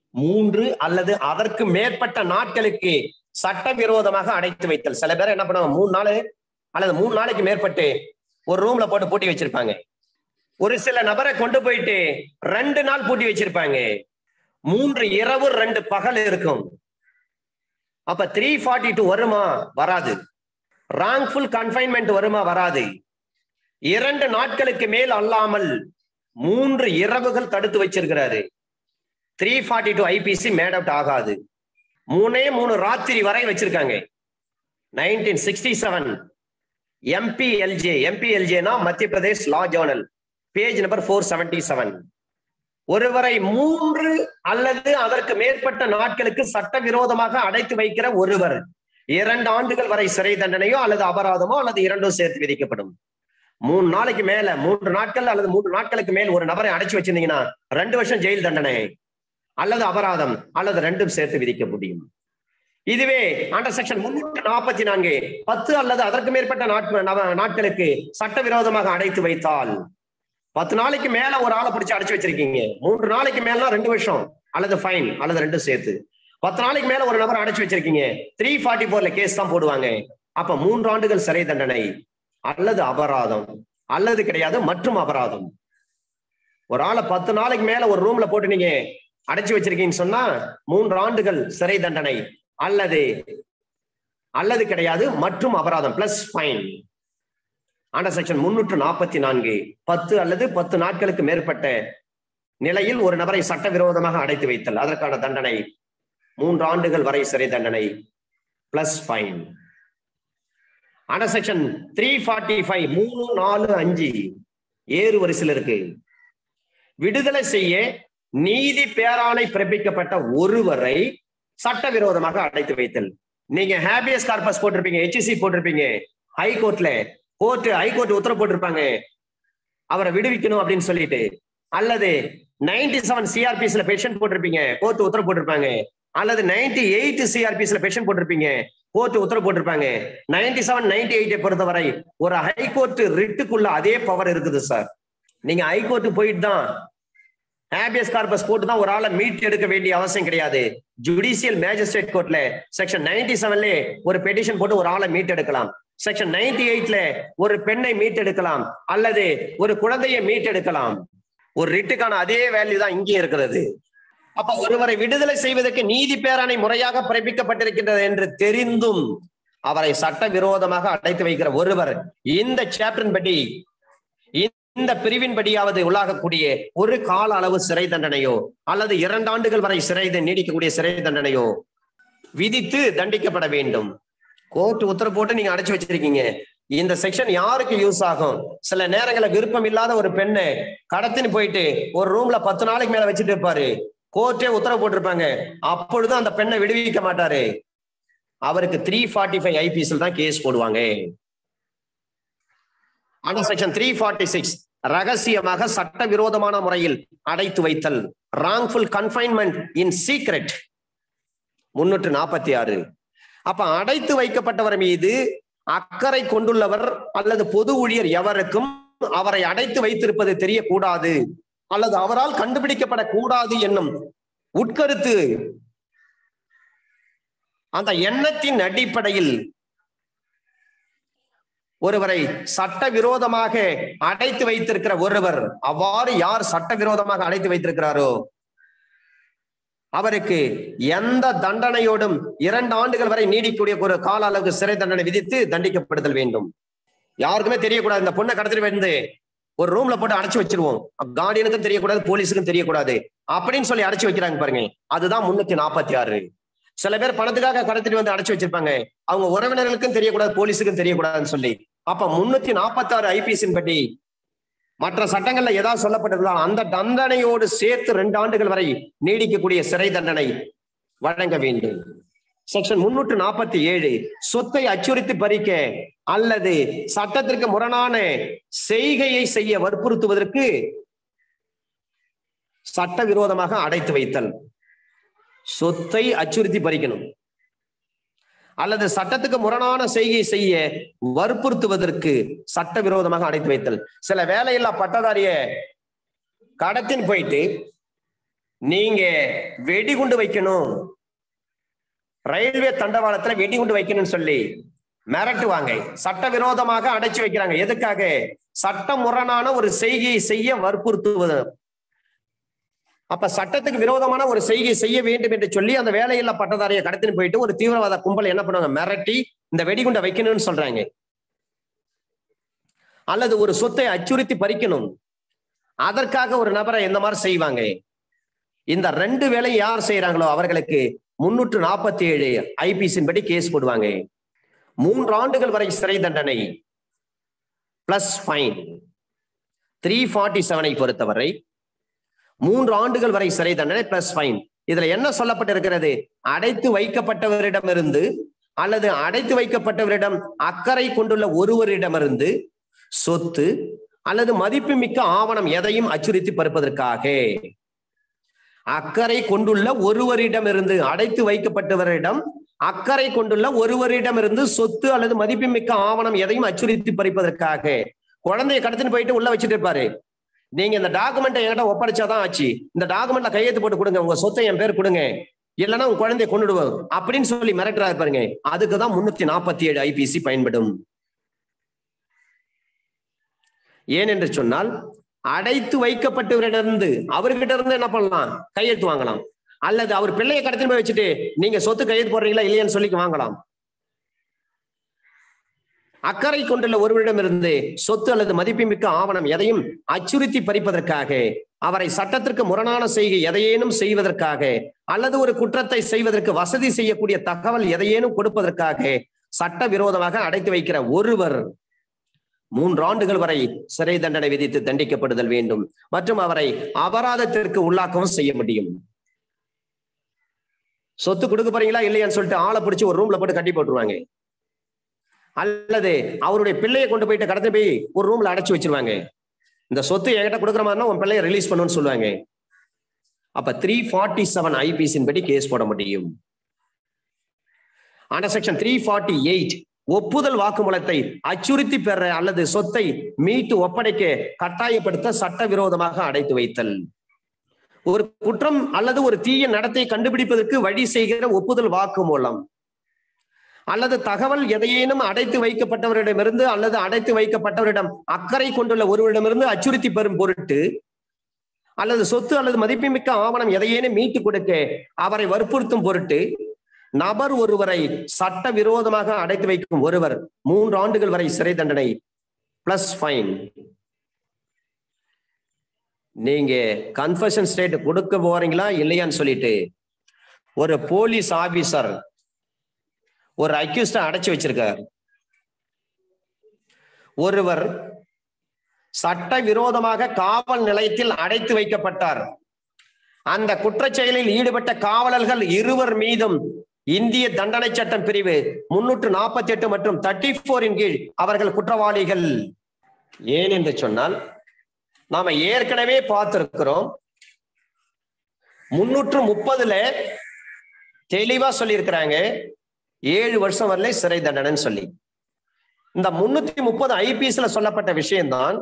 மூன்று அல்லது அதற்கு மேற்பட்ட நாட்களுக்கு சட்டவிரோதமாக அடைத்து வைத்தல் சில பேர் என்ன பண்ணுவாங்க மூணு நாள் அல்லது மூணு நாளைக்கு மேற்பட்டு ஒரு ரூம்ல போட்டு பூட்டி வச்சிருப்பாங்க ஒரு சில நபரை கொண்டு போயிட்டு ரெண்டு நாள் பூட்டி வச்சிருப்பாங்க மூன்று இரவு ரெண்டு பகல் இருக்கும் அப்ப த்ரீ ஃபார்ட்டி டூ வருமா வராது ராங்ஃபுல் கன்ஃபைன்மெண்ட் வருமா வராது இரண்டு நாட்களுக்கு மேல் அல்லாமல் மூன்று இரவுகள் தடுத்து வச்சிருக்கிறாரு three forty two IPC made out ஆகாது மூணே மூணு ராத்திரி வரை வச்சிருக்காங்க நைன்டீன் சிக்ஸ்டி செவன் எம்பிஎல்ஜே எம்பிஎல்ஜேனா Madhya Pradesh law journal page number four seventy seven ஒருவரை மூன்று அல்லது அதற்கு மேற்பட்ட நாட்களுக்கு சட்டவிரோதமாக அடைத்து வைக்கிற ஒருவர் இரண்டு ஆண்டுகள் வரை சிறை தண்டனையோ அல்லது அபராதமோ அல்லது இரண்டும் சேர்த்து விதிக்கப்படும் மூணு நாளைக்கு மேல மூன்று நாட்கள் அல்லது மூன்று நாட்களுக்கு மேல் ஒரு நபரை அடைச்சு வச்சிருந்தீங்கன்னா ரெண்டு வருஷம் ஜெயில் தண்டனை அல்லது அபராதம் அல்லது ரெண்டும் சேர்த்து விதிக்க முடியும் இதுவே அண்டர் செக்ஷன் முன்னூற்று நாற்பத்தி நான்கு பத்து அல்லது அதற்கு மேற்பட்ட நாட்கள் நவ- நாட்களுக்கு சட்டவிரோதமாக அடைத்து வைத்தால் பத்து நாளைக்கு மேல ஒரு ஆளை பிடிச்சு அடைச்சு வச்சிருக்கீங்க மூன்று நாளைக்கு மேலனா ரெண்டு வருஷம் அல்லது ஃபைன் அல்லது ரெண்டும் சேர்த்து பத்து நாளைக்கு மேல ஒரு நபர் அடைச்சு வச்சிருக்கீங்க த்ரீ ஃபார்ட்டி போர்ல கேஸ் தான் போடுவாங்க அப்ப மூன்று ஆண்டுகள் சிறை தண்டனை அல்லது அபராதம் அல்லது கிடையாது மற்றும் அபராதம் ஒரு ஆளை பத்து நாளைக்கு மேல ஒரு ரூம்ல போட்டு நீங்க அடைச்சு வச்சிருக்கீங்கன்னு சொன்னா மூன்று ஆண்டுகள் சிறை தண்டனை அல்லது அல்லது கிடையாது மற்றும் அபராதம் பிளஸ் ஃபைன் ஆண்டர் செக்ஷன் முன்னூற்று நாற்பத்தி நான்கு பத்து அல்லது பத்து நாட்களுக்கு மேற்பட்ட நிலையில் ஒரு நபரை சட்டவிரோதமாக அடைத்து வைத்தல் அதற்கான தண்டனை மூன்று ஆண்டுகள் வரை சிறை தண்டனை plus fine under section three forty five மூணு நாலு அஞ்சு ஏறு வரிசையில் இருக்கு விடுதலை செய்ய நீதி பேராணை பிறப்பிக்கப்பட்ட ஒருவரை சட்டவிரோதமாக அடைத்து வைத்தல் நீங்க ஹேபியஸ் கார்பஸ் போட்டிருப்பீங்க ஹெச்சி போட்டிருப்பீங்க ஹை கோர்ட்ல கோர்ட் ஹைகோர்ட் உத்தரவு போட்டிருப்பாங்க அவரை விடுவிக்கணும் அப்படின்னு சொல்லிட்டு அல்லது நைன்டி செவன் சிஆர்பிஸ்ல பெஷன் போட்டிருப்பீங்க கோர்ட் உத்தரவு போட்டிருப்பாங்க அல்லது நைன்டி எயிட் சிஆர்பிஸ்ல பெஷன் போட்டிருப்பீங்க கோர்ட் உத்தரவு போட்டிருப்பாங்க நைன்டி செவன் நைன்டி எயிட்டை பொறுத்தவரை ஒரு ஹைகோர்ட் ரிட்டுக்குள்ள அதே பவர் இருக்குது சார் நீங்க ஹைகோர்ட் போயிட்டு தான் ஹேபியஸ் கார்பஸ் போட்டு தான் ஒரு ஆளை மீட் எடுக்க வேண்டிய அவசியம் கிடையாது ஜுடிஷியல் மேஜிஸ்ட்ரேட் கோர்ட்ல செக்ஷன் நைன்டி செவன்ல ஒரு பெட்டிஷன் போட்டு ஒரு ஆளை மீட் எடுக்கலாம் செக்ஷன் நைன்டி எயிட்ல ஒரு பெண்ணை மீட் எடுக்கலாம் அல்லது ஒரு குழந்தையை மீட் எடுக்கலாம் ஒரு ரிட்டுக்கான அதே வேல்யூ தான் இங்கே இருக்கிறது அப்ப ஒருவரை விடுதலை செய்வதற்கு நீதி பேராணை முறையாக பிறப்பிக்கப்பட்டிருக்கின்றது என்று தெரிந்தும் அவரை சட்டவிரோதமாக அடைத்து வைக்கிற ஒருவர் இந்த சாப்டரின் படி இந்த பிரிவின்படியாவது உள்ளாகக்கூடிய ஒரு கால அளவு சிறை தண்டனையோ அல்லது இரண்டு ஆண்டுகள் வரை சிறை த- நீடிக்கக்கூடிய சிறை தண்டனையோ விதித்து தண்டிக்கப்பட வேண்டும் கோர்ட் உத்தரவு போட்டு நீங்க அடைச்சு வச்சிருக்கீங்க இந்த செக்ஷன் யாருக்கு யூஸ் ஆகும் சில நேரங்களில் விருப்பம் இல்லாத ஒரு பெண்ணை கடத்தின்னு போயிட்டு ஒரு ரூம்ல பத்து நாளைக்கு மேல வச்சுட்டு இருப்பாரு கோர்ட்டே உத்தரவு போட்டிருப்பாங்க அப்பொழுது அந்த பெண்ணை விடுவிக்க மாட்டாரு அவருக்கு த்ரீ ஃபார்ட்டி ஃபைவ் ஐபிஎஸ்ல தான் கேஸ் போடுவாங்க under section three forty six ரகசியமாக சட்டவிரோதமான முறையில் அடைத்து வைத்தல் ராங்ஃபுல் கன்ஃபைன்மெண்ட் இன் சீக்ரெட் முன்னூற்று நாற்பத்தி ஆறு அப்ப அடைத்து வைக்கப்பட்டவர் மீது அக்கறை கொண்டுள்ளவர் அல்லது பொது ஊழியர் எவருக்கும் அவரை அடைத்து வைத்திருப்பது தெரியக்கூடாது அல்லது அவரால் கண்டுபிடிக்கப்படக்கூடாது என்னும் உட்கருத்து அந்த எண்ணத்தின் அடிப்படையில் ஒருவரை சட்டவிரோதமாக அடைத்து வைத்திருக்கிற ஒருவர் அவ்வாறு யார் சட்டவிரோதமாக அடைத்து வைத்திருக்கிறாரோ அவருக்கு எந்த தண்டனையோடும் இரண்டு ஆண்டுகள் வரை நீடிக்கக்கூடிய ஒரு கால அளவுக்கு சிறை தண்டனை விதித்து தண்டிக்கப்படுதல் வேண்டும் யாருக்குமே தெரியக்கூடாது இந்த பொண்ணை கடத்திட்டு வந்து ஒரு ரூம்ல போட்டு அடைச்சு வச்சிருவோம் கார்டியனுக்கும் தெரியக்கூடாது போலீஸுக்கும் தெரியக்கூடாது அப்படின்னு சொல்லி அடைச்சு வைக்கிறாங்க பாருங்க அதுதான் முன்னூத்தி நாற்பத்தி ஆறு சில பேர் பணத்துக்காக கடத்திட்டு வந்து அடைச்சு வச்சிருப்பாங்க அவங்க உறவினர்களுக்கும் தெரியக்கூடாது போலீஸுக்கும் தெரியக்கூடாதுன்னு சொல்லி அப்ப முன்னூத்தி நாற்பத்தி ஆறு ஐபிஎஸ்இன் படி மற்ற சட்டங்கள்ல ஏதாவது சொல்லப்பட்டிருந்தால் அந்த தண்டனையோடு சேர்த்து ரெண்டு ஆண்டுகள் வரை நீடிக்கக்கூடிய சிறை தண்டனை வழங்க வேண்டும் செக்ஷன் முன்னூற்று நாற்பத்தி ஏழு சொத்தை அச்சுறுத்தி பறிக்க அல்லது சட்டத்திற்கு முரணான செய்கையை செய்ய வற்புறுத்துவதற்கு சட்டவிரோதமாக அடைத்து வைத்தல் சொத்தை அச்சுறுத்தி பறிக்கணும் அல்லது சட்டத்துக்கு முரணான செய்கை செய்ய வற்புறுத்துவதற்கு சட்டவிரோதமாக அடைத்து வைத்தல் சில வேலையில்லா பட்டதாரிய கடத்தின் போயிட்டு நீங்க வெடிகுண்டு வைக்கணும் ரயில்வே தண்டவாளத்துல வெடிகுண்டு வைக்கணும்னு சொல்லி மிரட்டுவாங்க சட்டவிரோதமாக அடைச்சு வைக்கிறாங்க எதுக்காக சட்ட முரணான ஒரு செய்கையை செய்ய வற்புறுத்துவது அப்ப சட்டத்துக்கு விரோதமான ஒரு செய்கை செய்ய வேண்டும் என்று சொல்லி அந்த வேலையில்லா பட்டதாரியை கடத்தின்னு போயிட்டு ஒரு தீவிரவாத கும்பல் என்ன பண்ணுவாங்க மிரட்டி இந்த வெடிகுண்டை வைக்கணும்னு சொல்றாங்க அல்லது ஒரு சொத்தை அச்சுறுத்தி பறிக்கணும் அதற்காக ஒரு நபரை இந்த மாதிரி செய்வாங்க இந்த ரெண்டு வேலை யார் செய்யறாங்களோ அவர்களுக்கு முன்னூற்று நாற்பத்தி ஏழு ஐபிசின் படி கேஸ் போடுவாங்க மூன்று ஆண்டுகள் வரை சிறை தண்டனை பிளஸ் ஃபைன் த்ரீ ஃபார்ட்டி செவனை பொறுத்தவரை மூன்று ஆண்டுகள் வரை சிறை தண்டனை பிளஸ் ஃபைன் இதுல என்ன சொல்லப்பட்டிருக்கிறது அடைத்து வைக்கப்பட்டவரிடமிருந்து அல்லது அடைத்து வைக்கப்பட்டவரிடம் அக்கறை கொண்டுள்ள ஒருவரிடமிருந்து சொத்து அல்லது மதிப்புமிக்க ஆவணம் எதையும் அச்சுறுத்தி பறிப்பதற்காக அக்கறை கொண்டுள்ள ஒருவரிடமிருந்து அடைத்து வைக்கப்பட்டவரிடம் அக்கறை கொண்டுள்ள ஒருவரிடமிருந்து சொத்து அல்லது மதிப்புமிக்க ஆவணம் எதையும் அச்சுறுத்தி பறிப்பதற்காக குழந்தைய கடத்தின்னு போயிட்டு உள்ள வச்சுட்டு இருப்பாரு நீங்க இந்த டாக்குமெண்ட்டை என்கிட்ட ஒப்படைச்சாதான் ஆச்சு இந்த டாக்குமெண்ட்ல கையெழுத்து போட்டு கொடுங்க உங்க சொத்தை என் பேர் கொடுங்க இல்லைன்னா உங்க குழந்தைய கொண்டுடுவோம் அப்படின்னு சொல்லி மிரட்டுறாரு பாருங்க அதுக்குதான் முன்னூத்தி நாற்பத்தி ஏழு ஐபிசி பயன்படும் ஏன் என்று சொன்னால் அடைத்து வைக்கப்பட்டவரிடமிருந்து அவர்கிட்ட இருந்து என்ன பண்ணலாம் கையெழுத்து வாங்கலாம் அல்லது அவர் பிள்ளையை கடத்தின்னு போய் வச்சுட்டு நீங்க சொத்து கையெழுத்து போடுறீங்களா இல்லையான்னு சொல்லி வாங்கலாம் அக்கறை கொண்டுள்ள ஒருவரிடமிருந்து சொத்து அல்லது மதிப்புமிக்க ஆவணம் எதையும் அச்சுறுத்தி பறிப்பதற்காக அவரை சட்டத்திற்கு முரணான செய்கை எதையேனும் செய்வதற்காக அல்லது ஒரு குற்றத்தை செய்வதற்கு வசதி செய்யக்கூடிய தகவல் எதையேனும் கொடுப்பதற்காக சட்ட விரோதமாக அடைத்து வைக்கிற ஒருவர் மூன்று ஆண்டுகள் வரை சிறை தண்டனை விதித்து தண்டிக்கப்படுதல் வேண்டும் மற்றும் அவரை அபராதத்திற்கு உள்ளாக்கவும் செய்ய முடியும் சொத்து கொடுக்க போறீங்களா இல்லையான்னு சொல்லிட்டு ஆளை பிடிச்சி ஒரு ரூம்ல போட்டு கட்டி போட்டுருவாங்க அல்லது அவருடைய பிள்ளையை கொண்டு போயிட்டு கடத்தி போய் ஒரு ரூம்ல அடைச்சு வச்சிருவாங்க இந்த சொத்து என்கிட்ட கொடுக்குற மாதிரினா உன் பிள்ளைய ரிலீஸ் பண்ணுன்னு சொல்லுவாங்க அப்ப த்ரீ ஃபார்ட்டி செவன் ஐபிசின் படி கேஸ் போட முடியும் ஆனா செக்ஷன் த்ரீ ஃபார்ட்டி எயிட் ஒப்புதல் வாக்குமூலத்தை அச்சுறுத்தி பெற அல்லது சொத்தை மீட்டு ஒப்படைக்க கட்டாயப்படுத்த சட்டவிரோதமாக அடைத்து வைத்தல் ஒரு குற்றம் அல்லது ஒரு தீய நடத்தை கண்டுபிடிப்பதற்கு வழி செய்கிற ஒப்புதல் வாக்குமூலம் அல்லது தகவல் எதையேனும் அடைத்து வைக்கப்பட்டவரிடமிருந்து அல்லது அடைத்து வைக்கப்பட்டவரிடம் அக்கறை கொண்டுள்ள ஒருவரிடமிருந்து அச்சுறுத்தி பெறும் பொருட்டு அல்லது சொத்து அல்லது மதிப்புமிக்க ஆவணம் எதையேனும் மீட்டு கொடுக்க அவரை வற்புறுத்தும் பொருட்டு நபர் ஒருவரை சட்ட விரோதமாக அடைத்து வைக்கும் ஒருவர் மூன்று ஆண்டுகள் வரை சிறை தண்டனை பிளஸ் ஃபைன் நீங்க கன்ஃபஷன் ஸ்டேட் கொடுக்க போறீங்களா இல்லையான்னு சொல்லிட்டு ஒரு போலீஸ் ஆபீசர் ஒரு அக்யூஸ்ட அடைச்சு வச்சிருக்கார் ஒருவர் சட்ட விரோதமாக காவல் நிலையத்தில் அடைத்து வைக்கப்பட்டார் அந்த குற்றச்செயலில் ஈடுபட்ட காவலர்கள் இருவர் மீதும் இந்திய தண்டனை சட்டம் பிரிவு முன்னூற்று நாற்பத்தி எட்டு மற்றும் தேர்ட்டி போரின் கீழ் அவர்கள் குற்றவாளிகள் ஏன் என்று சொன்னால் நாம ஏற்கனவே பார்த்திருக்கிறோம் முன்னூற்று முப்பதுல தெளிவா சொல்லியிருக்கிறாங்க ஏழு வருஷம் வரல சிறை தண்டனைன்னு சொல்லி இந்த முன்னூத்தி முப்பது ஐபிஎஸ்ல சொல்லப்பட்ட விஷயம்தான்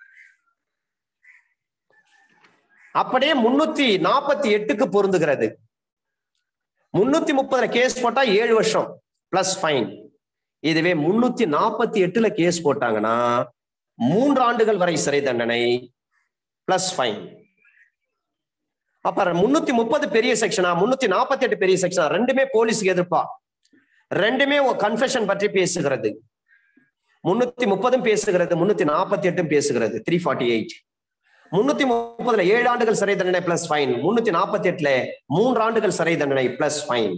அப்படியே முன்னூத்தி நாற்பத்தி எட்டுக்கு பொருந்துகிறது முன்னூத்தி முப்பதுல கேஸ் போட்டா ஏழு வருஷம் பிளஸ் ஃபைன் இதுவே முன்னூத்தி நாற்பத்தி எட்டுல கேஸ் போட்டாங்கன்னா மூன்று ஆண்டுகள் வரை சிறை தண்டனை பிளஸ் ஃபைன் அப்ப முன்னூத்தி முப்பது பெரிய செக்ஷனா முன்னூத்தி நாற்பத்தி எட்டு பெரிய செக்ஷனா ரெண்டுமே போலீஸுக்கு எதிர்ப்பா ரெண்டுமே கன்ஃபெஷன் பற்றி பேசுகிறது முன்னூத்தி முப்பதும் பேசுகிறது முன்னூத்தி நாற்பத்தி எட்டும் பேசுகிறது த்ரீ ஃபார்ட்டி எயிட் முன்னூத்தி முப்பதுல ஏழு ஆண்டுகள் சிறை தண்டனை பிளஸ் ஃபைன் முன்னூத்தி நாற்பத்தி எட்டுல மூன்று ஆண்டுகள் சிறை தண்டனை பிளஸ் ஃபைன்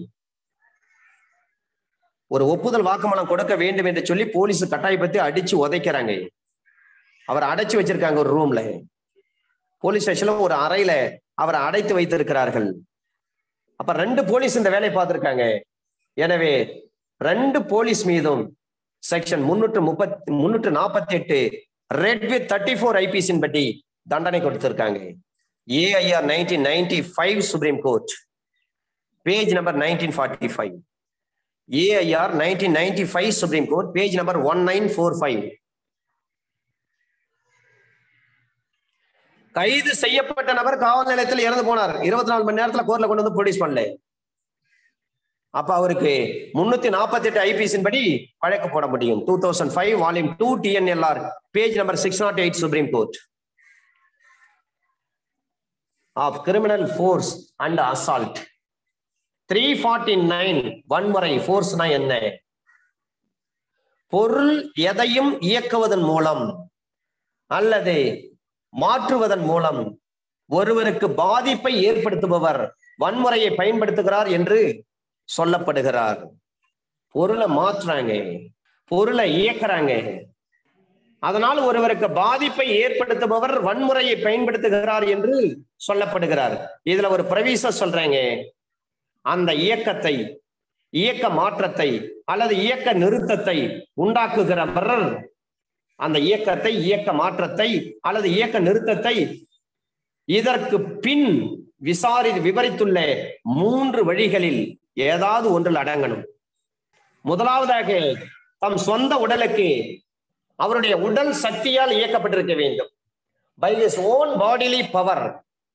ஒரு ஒப்புதல் வாக்குமூலம் கொடுக்க வேண்டும் என்று சொல்லி போலீஸ் கட்டாயப்படுத்தி அடிச்சு உதைக்கிறாங்க அவர் அடைச்சு வச்சிருக்காங்க ஒரு ரூம்ல போலீஸ் ஸ்டேஷன்ல ஒரு அறையில அவரை அடைத்து வைத்திருக்கிறார்கள் அப்ப ரெண்டு போலீஸ் இந்த வேலையை பார்த்திருக்காங்க எனவே ரெண்டு போலீஸ் மீதும் செக்ஷன் முன்னூற்று முப்பத்தி முன்னூற்று நாற்பத்தி எட்டு ரெட் வித் தேர்ட்டி ஃபோர் ஐபிசின் படி தண்டனை கொடுத்திருக்காங்க AIR nineteen ninety five supreme court page number nineteen forty five AIR nineteen ninety five supreme court page number one nine four five கைது செய்யப்பட்ட நபர் காவல் நிலையத்தில் இறந்து போனார் இருபத்தி நாலு மணி நேரத்துல கோர்ட்ல கொண்டு வந்து ப்ரொடியூஸ் பண்ணல அப்ப அவருக்கு முன்னூத்தி நாற்பத்தி எட்டு ஐபிஎஸ்இன் படி வழக்கு போட முடியும் two thousand five volume two TNLR page number six not eight supreme court of criminal force and assault three forty nine வன்முறை ஃபோர்ஸ்னா என்ன பொருள் எதையும் இயக்குவதன் மூலம் அல்லது மாற்றுவதன் மூலம் ஒருவருக்கு பாதிப்பை ஏற்படுத்துபவர் வன்முறையை பயன்படுத்துகிறார் என்று சொல்லப்படுகிறார் பொருளை மாற்றுறாங்க பொருளை இயக்குறாங்க அதனால் ஒருவருக்கு பாதிப்பை ஏற்படுத்துபவர் வன்முறையை பயன்படுத்துகிறார் என்று சொல்லப்படுகிறார் இதுல ஒரு பிரவீச சொல்றாங்க அந்த இயக்கத்தை இயக்க மாற்றத்தை அல்லது இயக்க நிறுத்தத்தை உண்டாக்குகிறவர் அந்த இயக்கத்தை இயக்க மாற்றத்தை அல்லது இயக்க நிறுத்தத்தை இதற்கு பின் விசாரி விவரித்துள்ள மூன்று வழிகளில் ஏதாவது ஒன்றில் அடங்கணும் முதலாவதாக தம் சொந்த உடலுக்கு அவருடைய உடல் சக்தியால் இயக்கப்பட்டிருக்க வேண்டும் by his own bodily power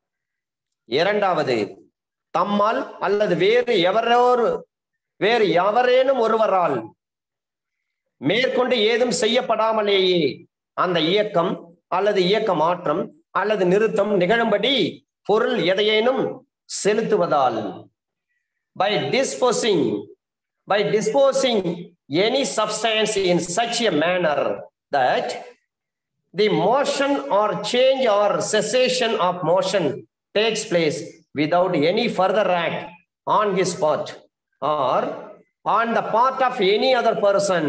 இரண்டாவது தம்மால் அல்லது வேறு எவரோரு வேறு எவரேனும் ஒருவரால் மேற்கொண்டு ஏதும் செய்யப்படாமலேயே அந்த இயக்கம் அல்லது இயக்க மாற்றம் அல்லது நிறுத்தம் நிகழும்படி பொருள் எதையேனும் செலுத்துவதால் by disposing by disposing any substance in such a manner that the motion or change or cessation of motion takes place without any further act on his part or on the part of any other person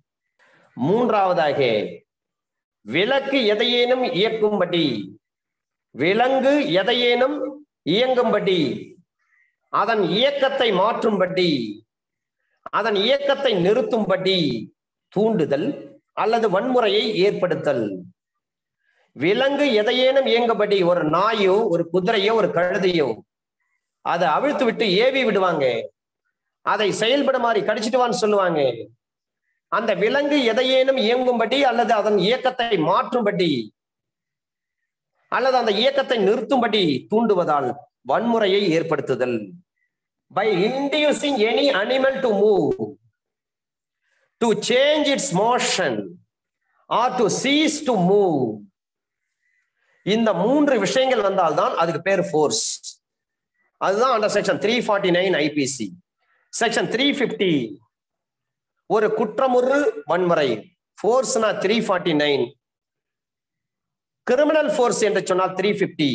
மூன்றாவதாக விளக்கு எதையேனும் இயக்கும்படி விலங்கு எதையேனும் இயங்கும்படி அதன் இயக்கத்தை மாற்றும்படி அதன் இயக்கத்தை நிறுத்தும்படி தூண்டுதல் அல்லது வன்முறையை ஏற்படுத்தல் விலங்கு எதையேனும் இயங்கும்படி ஒரு நாயோ ஒரு குதிரையோ ஒரு கழுதையோ அதை அவிழ்த்து விட்டு ஏவி விடுவாங்க அதை செயல்படுமாறி கடிச்சிட்டுவான்னு சொல்லுவாங்க அந்த விலங்கு எதையேனும் இயங்கும்படி அல்லது அதன் இயக்கத்தை மாற்றும்படி அல்லது அந்த இயக்கத்தை நிறுத்தும்படி தூண்டுவதால் வன்முறையை ஏற்படுத்துதல் by inducing any animal to move to change its motion or to cease to move இந்த மூன்று விஷயங்கள் வந்தால்தான் அதுக்கு பேர் ஃபோர்ஸ் அதுதான் அந்த section three forty nine IPC section three fifty ஒரு குற்றமுறு வன்முறை ஃபோர்ஸ்னா three forty nine criminal force என்று சொன்னால் த்ரீ பிப்டி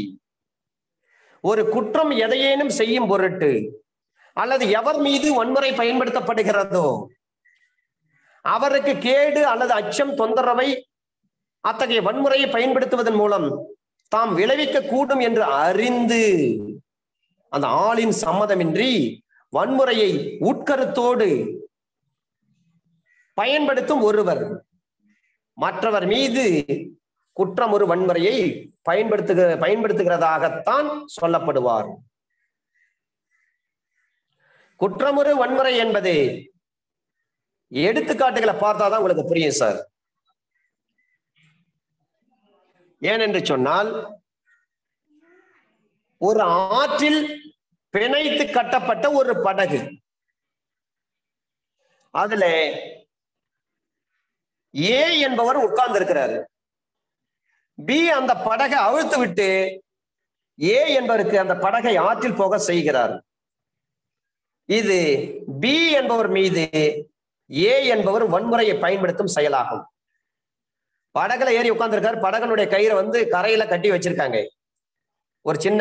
ஒரு குற்றம் எதையேனும் செய்யும் பொருட்டு அல்லது எவர் மீது வன்முறை பயன்படுத்தப்படுகிறதோ அவருக்கு கேடு அல்லது அச்சம் தொந்தரவை அத்தகைய வன்முறையை பயன்படுத்துவதன் மூலம் தாம் விளைவிக்க கூடும் என்று அறிந்து அந்த ஆளின் சம்மதமின்றி வன்முறையை உட்கருத்தோடு பயன்படுத்தும் ஒருவர் மற்றவர் மீது குற்றம் ஒரு வன்முறையை பயன்படுத்துக பயன்படுத்துகிறதாகத்தான் சொல்லப்படுவார் குற்றமுறு வன்முறை என்பது எடுத்துக்காட்டுகளை பார்த்தாதான் உங்களுக்கு புரியும் சார் ஏனென்று சொன்னால் ஒரு ஆற்றில் பிணைத்து கட்டப்பட்ட ஒரு படகு அதுல ஏ என்பவர் உட்கார்ந்து இருக்கிறாரு பி அந்த படகை அழுத்து விட்டு ஏ என்பவருக்கு அந்த படகை ஆற்றில் போக செய்கிறார் இது பி என்பவர் மீது ஏ என்பவர் வன்முறையை பயன்படுத்தும் செயலாகும் படகுல ஏறி உட்கார்ந்துருக்காரு படகனுடைய கயிறை வந்து கரையில கட்டி வச்சிருக்காங்க ஒரு சின்ன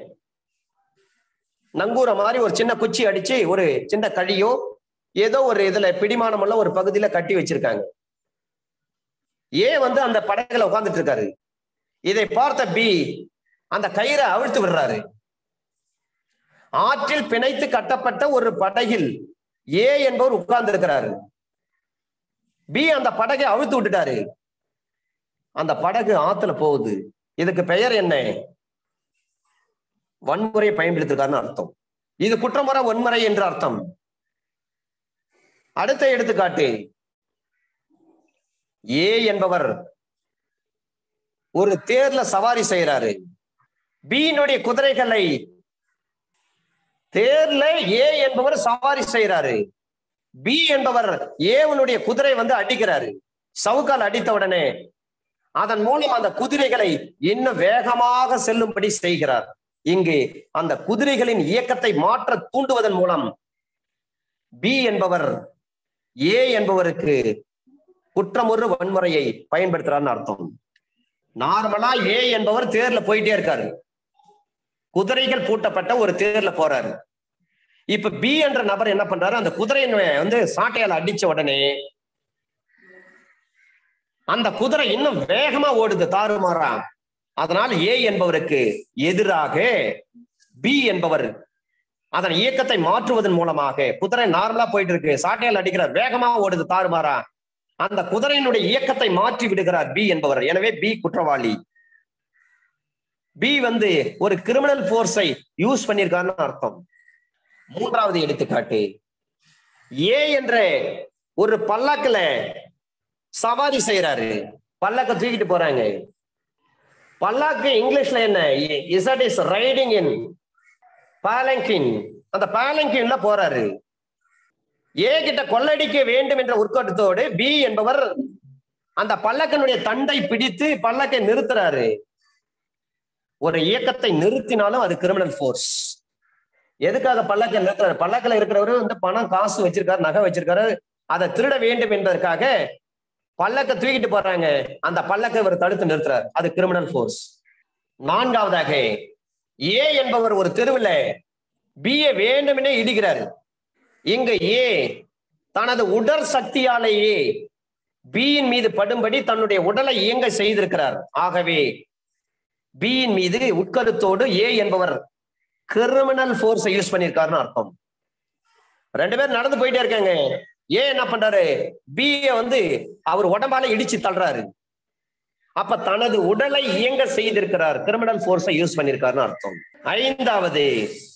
நங்கூர மாதிரி ஒரு சின்ன குச்சி அடிச்சு ஒரு சின்ன கழியோ ஏதோ ஒரு இதுல பிடிமானம் உள்ள ஒரு பகுதியில கட்டி வச்சிருக்காங்க ஏ வந்து அந்த படகுல உட்கார்ந்துட்டு இருக்காரு இதை பார்த்த பி அந்த கயிறை அவிழ்த்து விடுறாரு ஆற்றில் பிணைத்து கட்டப்பட்ட ஒரு படகில் ஏ என்பவர் உட்கார்ந்து இருக்கிறாரு பி அந்த படகை அவிழ்த்து விட்டுட்டாரு அந்த படகு ஆத்துல போகுது இதுக்கு பெயர் என்ன வன்முறையை பயன்படுத்திருக்காருன்னு அர்த்தம் இது குற்றமுறை வன்முறை என்று அர்த்தம் அடுத்த எடுத்துக்காட்டு ஏ என்பவர் ஒரு தேர்ல சவாரி செய்யறாரு பியினுடைய குதிரைகளை தேர்ல ஏ என்பவர் சவாரி செய்யறாரு பி என்பவர் ஏவனுடைய குதிரை வந்து அடிக்கிறாரு சவுக்கால் அடித்த உடனே அதன் மூலம் அந்த குதிரைகளை இன்னும் வேகமாக செல்லும்படி செய்கிறார் இங்கு அந்த குதிரைகளின் இயக்கத்தை மாற்ற தூண்டுவதன் மூலம் பி என்பவர் ஏ என்பவருக்கு குற்றமுறு வன்முறையை பயன்படுத்துறாருன்னு அர்த்தம் நார்மலா ஏ என்பவர் தேர்ல போயிட்டே இருக்காரு குதிரைகள் பூட்டப்பட்ட ஒரு தேர்ல போறாரு இப்ப பி என்ற நபர் என்ன பண்றாரு அந்த குதிரையின் வந்து சாட்டையால அடிச்ச உடனே அந்த குதிரை இன்னும் வேகமா ஓடுது தாறுமாறா அதனால் ஏ என்பவருக்கு எதிராக பி என்பவர் அதன் இயக்கத்தை மாற்றுவதன் மூலமாக குதிரை நார்மலா போயிட்டு இருக்கு சாட்டையால் அடிக்கிறார் வேகமா ஓடுது தாறுமாறா அந்த குதிரையினுடைய இயக்கத்தை மாற்றி விடுகிறார் பி என்பவர் எனவே பி குற்றவாளி பி வந்து ஒரு கிரிமினல் போர்ஸை யூஸ் பண்ணியிருக்காருன்னு அர்த்தம் மூன்றாவது எடுத்துக்காட்டு ஏ என்ற ஒரு பல்லாக்குல சவாரி செய்யறாரு பல்லாக்க தூக்கிட்டு போறாங்க பல்லாக்கு இங்கிலீஷ்ல என்ன Z is riding in palanquin அந்த பாலங்கின்ல போறாரு ஏ கிட்ட கொள்ளடிக்க வேண்டும் என்ற உட்கட்டத்தோடு பி என்பவர் அந்த பல்லக்கனுடைய தண்டை பிடித்து பல்லக்கை நிறுத்துறாரு ஒரு இயக்கத்தை நிறுத்தினாலும் அது கிரிமினல் ஃபோர்ஸ் எதுக்காக பல்லக்கை நிறுத்துறாரு பல்லக்கில் இருக்கிறவரு வந்து பணம் காசு வச்சிருக்காரு நகை வச்சிருக்காரு அதை திருட வேண்டும் என்பதற்காக பல்லக்க தூக்கிட்டு போறாங்க அந்த பல்லக்கை இவர் தடுத்து நிறுத்துறாரு அது கிரிமினல் ஃபோர்ஸ் நான்காவதாக ஏ என்பவர் ஒரு தெருவில் பிஏ வேண்டுமெனே இடிக்கிறார் இங்க ஏ தனது உடல் சக்தியாலேயே பியின் மீது படும்படி தன்னுடைய உடலை இயங்க செய்திருக்கிறார் ஆகவே பியின் மீது உட்கருத்தோடு ஏ என்பவர் கிரிமினல் போர்ஸை யூஸ் பண்ணியிருக்காருன்னு அர்த்தம் ரெண்டு பேரும் நடந்து போயிட்டே இருக்காங்க ஏ என்ன பண்றாரு பி வந்து அவர் உடம்பால இடிச்சு தள்ளுறாரு அப்ப தனது உடலை இயங்க செய்திருக்கிறார் கிரிமினல் போர்ஸை யூஸ் பண்ணியிருக்காருன்னு அர்த்தம் ஐந்தாவது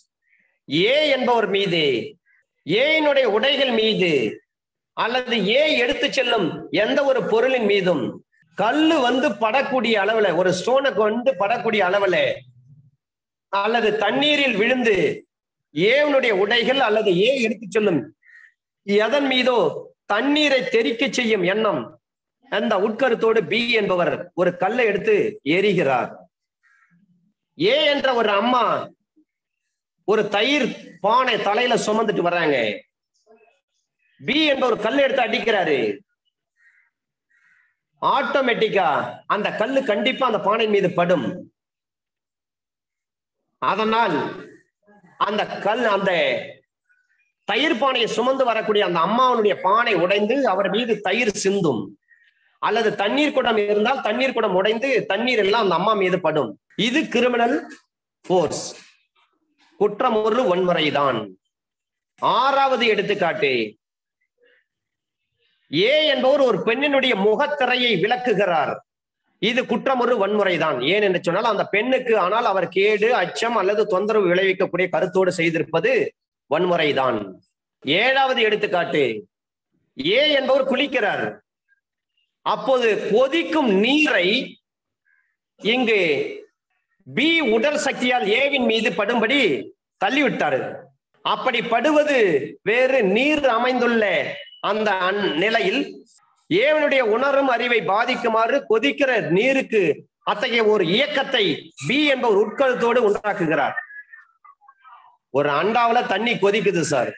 ஏ என்பவர் மீது ஏனுடைய உடைகள் மீது அல்லது ஏ எடுத்து செல்லும் எந்த ஒரு பொருளின் மீதும் கல்லு வந்து படக்கூடிய அளவுல ஒரு ஸ்டோனுக்கு வந்து படக்கூடிய அளவுல அல்லது தண்ணீரில் விழுந்து ஏவனுடைய உடைகள் அல்லது ஏ எடுத்து செல்லும் எதன் மீதோ தண்ணீரை தெறிக்க செய்யும் எண்ணம் அந்த உட்கருத்தோடு பி என்பவர் ஒரு கல்லை எடுத்து எரிகிறார் ஏ என்ற ஒரு அம்மா ஒரு தயிர் பானை தலையில சுமந்துட்டு வர்றாங்க பி என்ற ஒரு கல் எடுத்து அடிக்கிறாரு ஆட்டோமேட்டிக்கா அந்த கல்லு கண்டிப்பா அந்த பானை மீது படும் அதனால் அந்த கல் அந்த தயிர் பானையை சுமந்து வரக்கூடிய அந்த அம்மாவனுடைய பானை உடைந்து அவர் மீது தயிர் சிந்தும் அல்லது தண்ணீர் குடம் இருந்தால் தண்ணீர் குடம் உடைந்து தண்ணீர் எல்லாம் அந்த அம்மா மீது படும் இது கிரிமினல் போர்ஸ் குற்றம் ஒரு வன்முறைதான் ஆறாவது எடுத்துக்காட்டு ஏ என்பவர் ஒரு பெண்ணினுடைய முகத்திரையை விளக்குகிறார் இது குற்றம் ஒரு வன்முறைதான் ஏன் என்று சொன்னால் அந்த பெண்ணுக்கு ஆனால் அவர் கேடு அச்சம் அல்லது தொந்தரவு விளைவிக்கக்கூடிய கருத்தோடு செய்திருப்பது வன்முறைதான் ஏழாவது எடுத்துக்காட்டு ஏ என்பவர் குளிக்கிறார் அப்போது கொதிக்கும் நீரை இங்கு பி உடல் சக்தியால் ஏவின் மீது படும்படி தள்ளிவிட்டாரு அப்படி படுவது வேறு நீர் அமைந்துள்ள அந்த நிலையில் ஏவனுடைய உணரும் அறிவை பாதிக்குமாறு கொதிக்கிற நீருக்கு அத்தகைய ஒரு இயக்கத்தை பி என்பவர் உட்கருத்தோடு உண்டாக்குகிறார் ஒரு அண்டாவில தண்ணி கொதிக்குது சார்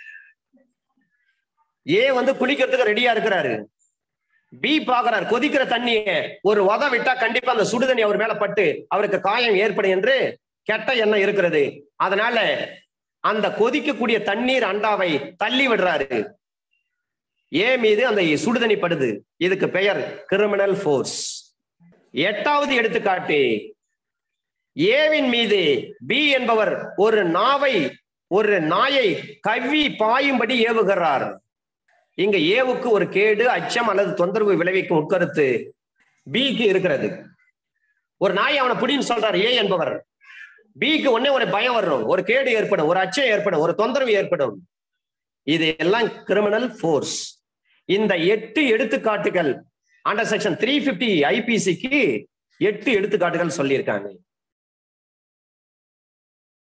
ஏ வந்து குளிக்கிறதுக்கு ரெடியா இருக்கிறாரு பி பாக்குறாரு கொதிக்கிற தண்ணிய ஒரு உத விட்டா கண்டிப்பா அந்த சுடுதண்ணி அவர் மேல பட்டு அவருக்கு காயம் ஏற்படும் என்று கெட்ட எண்ணம் இருக்கிறது அதனால அந்த கொதிக்கக்கூடிய தண்ணீர் அண்டாவை தள்ளி விடுறாரு ஏ மீது அந்த சுடுதண்ணி படுது இதுக்கு பெயர் கிரிமினல் போர்ஸ் எட்டாவது எடுத்துக்காட்டு ஏவின் மீது பி என்பவர் ஒரு நாவை ஒரு நாயை கவ்வி பாயும்படி ஏவுகிறார் இங்க ஏவுக்கு ஒரு கேடு அச்சம் அல்லது தொந்தரவு விளைவிக்கும் உட்கருத்து பிக்கு இருக்கிறது ஒரு நாய் அவனை பிடின்னு சொல்றாரு ஏ என்பவர் பிக்கு ஒன்னே ஒரு பயம் வரும் ஒரு கேடு ஏற்படும் ஒரு அச்சம் ஏற்படும் ஒரு தொந்தரவு ஏற்படும் இது எல்லாம் கிரிமினல் போர்ஸ் இந்த எட்டு எடுத்துக்காட்டுகள் அண்டர் செக்ஷன் த்ரீ பிப்டி ஐபிசிக்கு எட்டு எடுத்துக்காட்டுகள் சொல்லியிருக்காங்க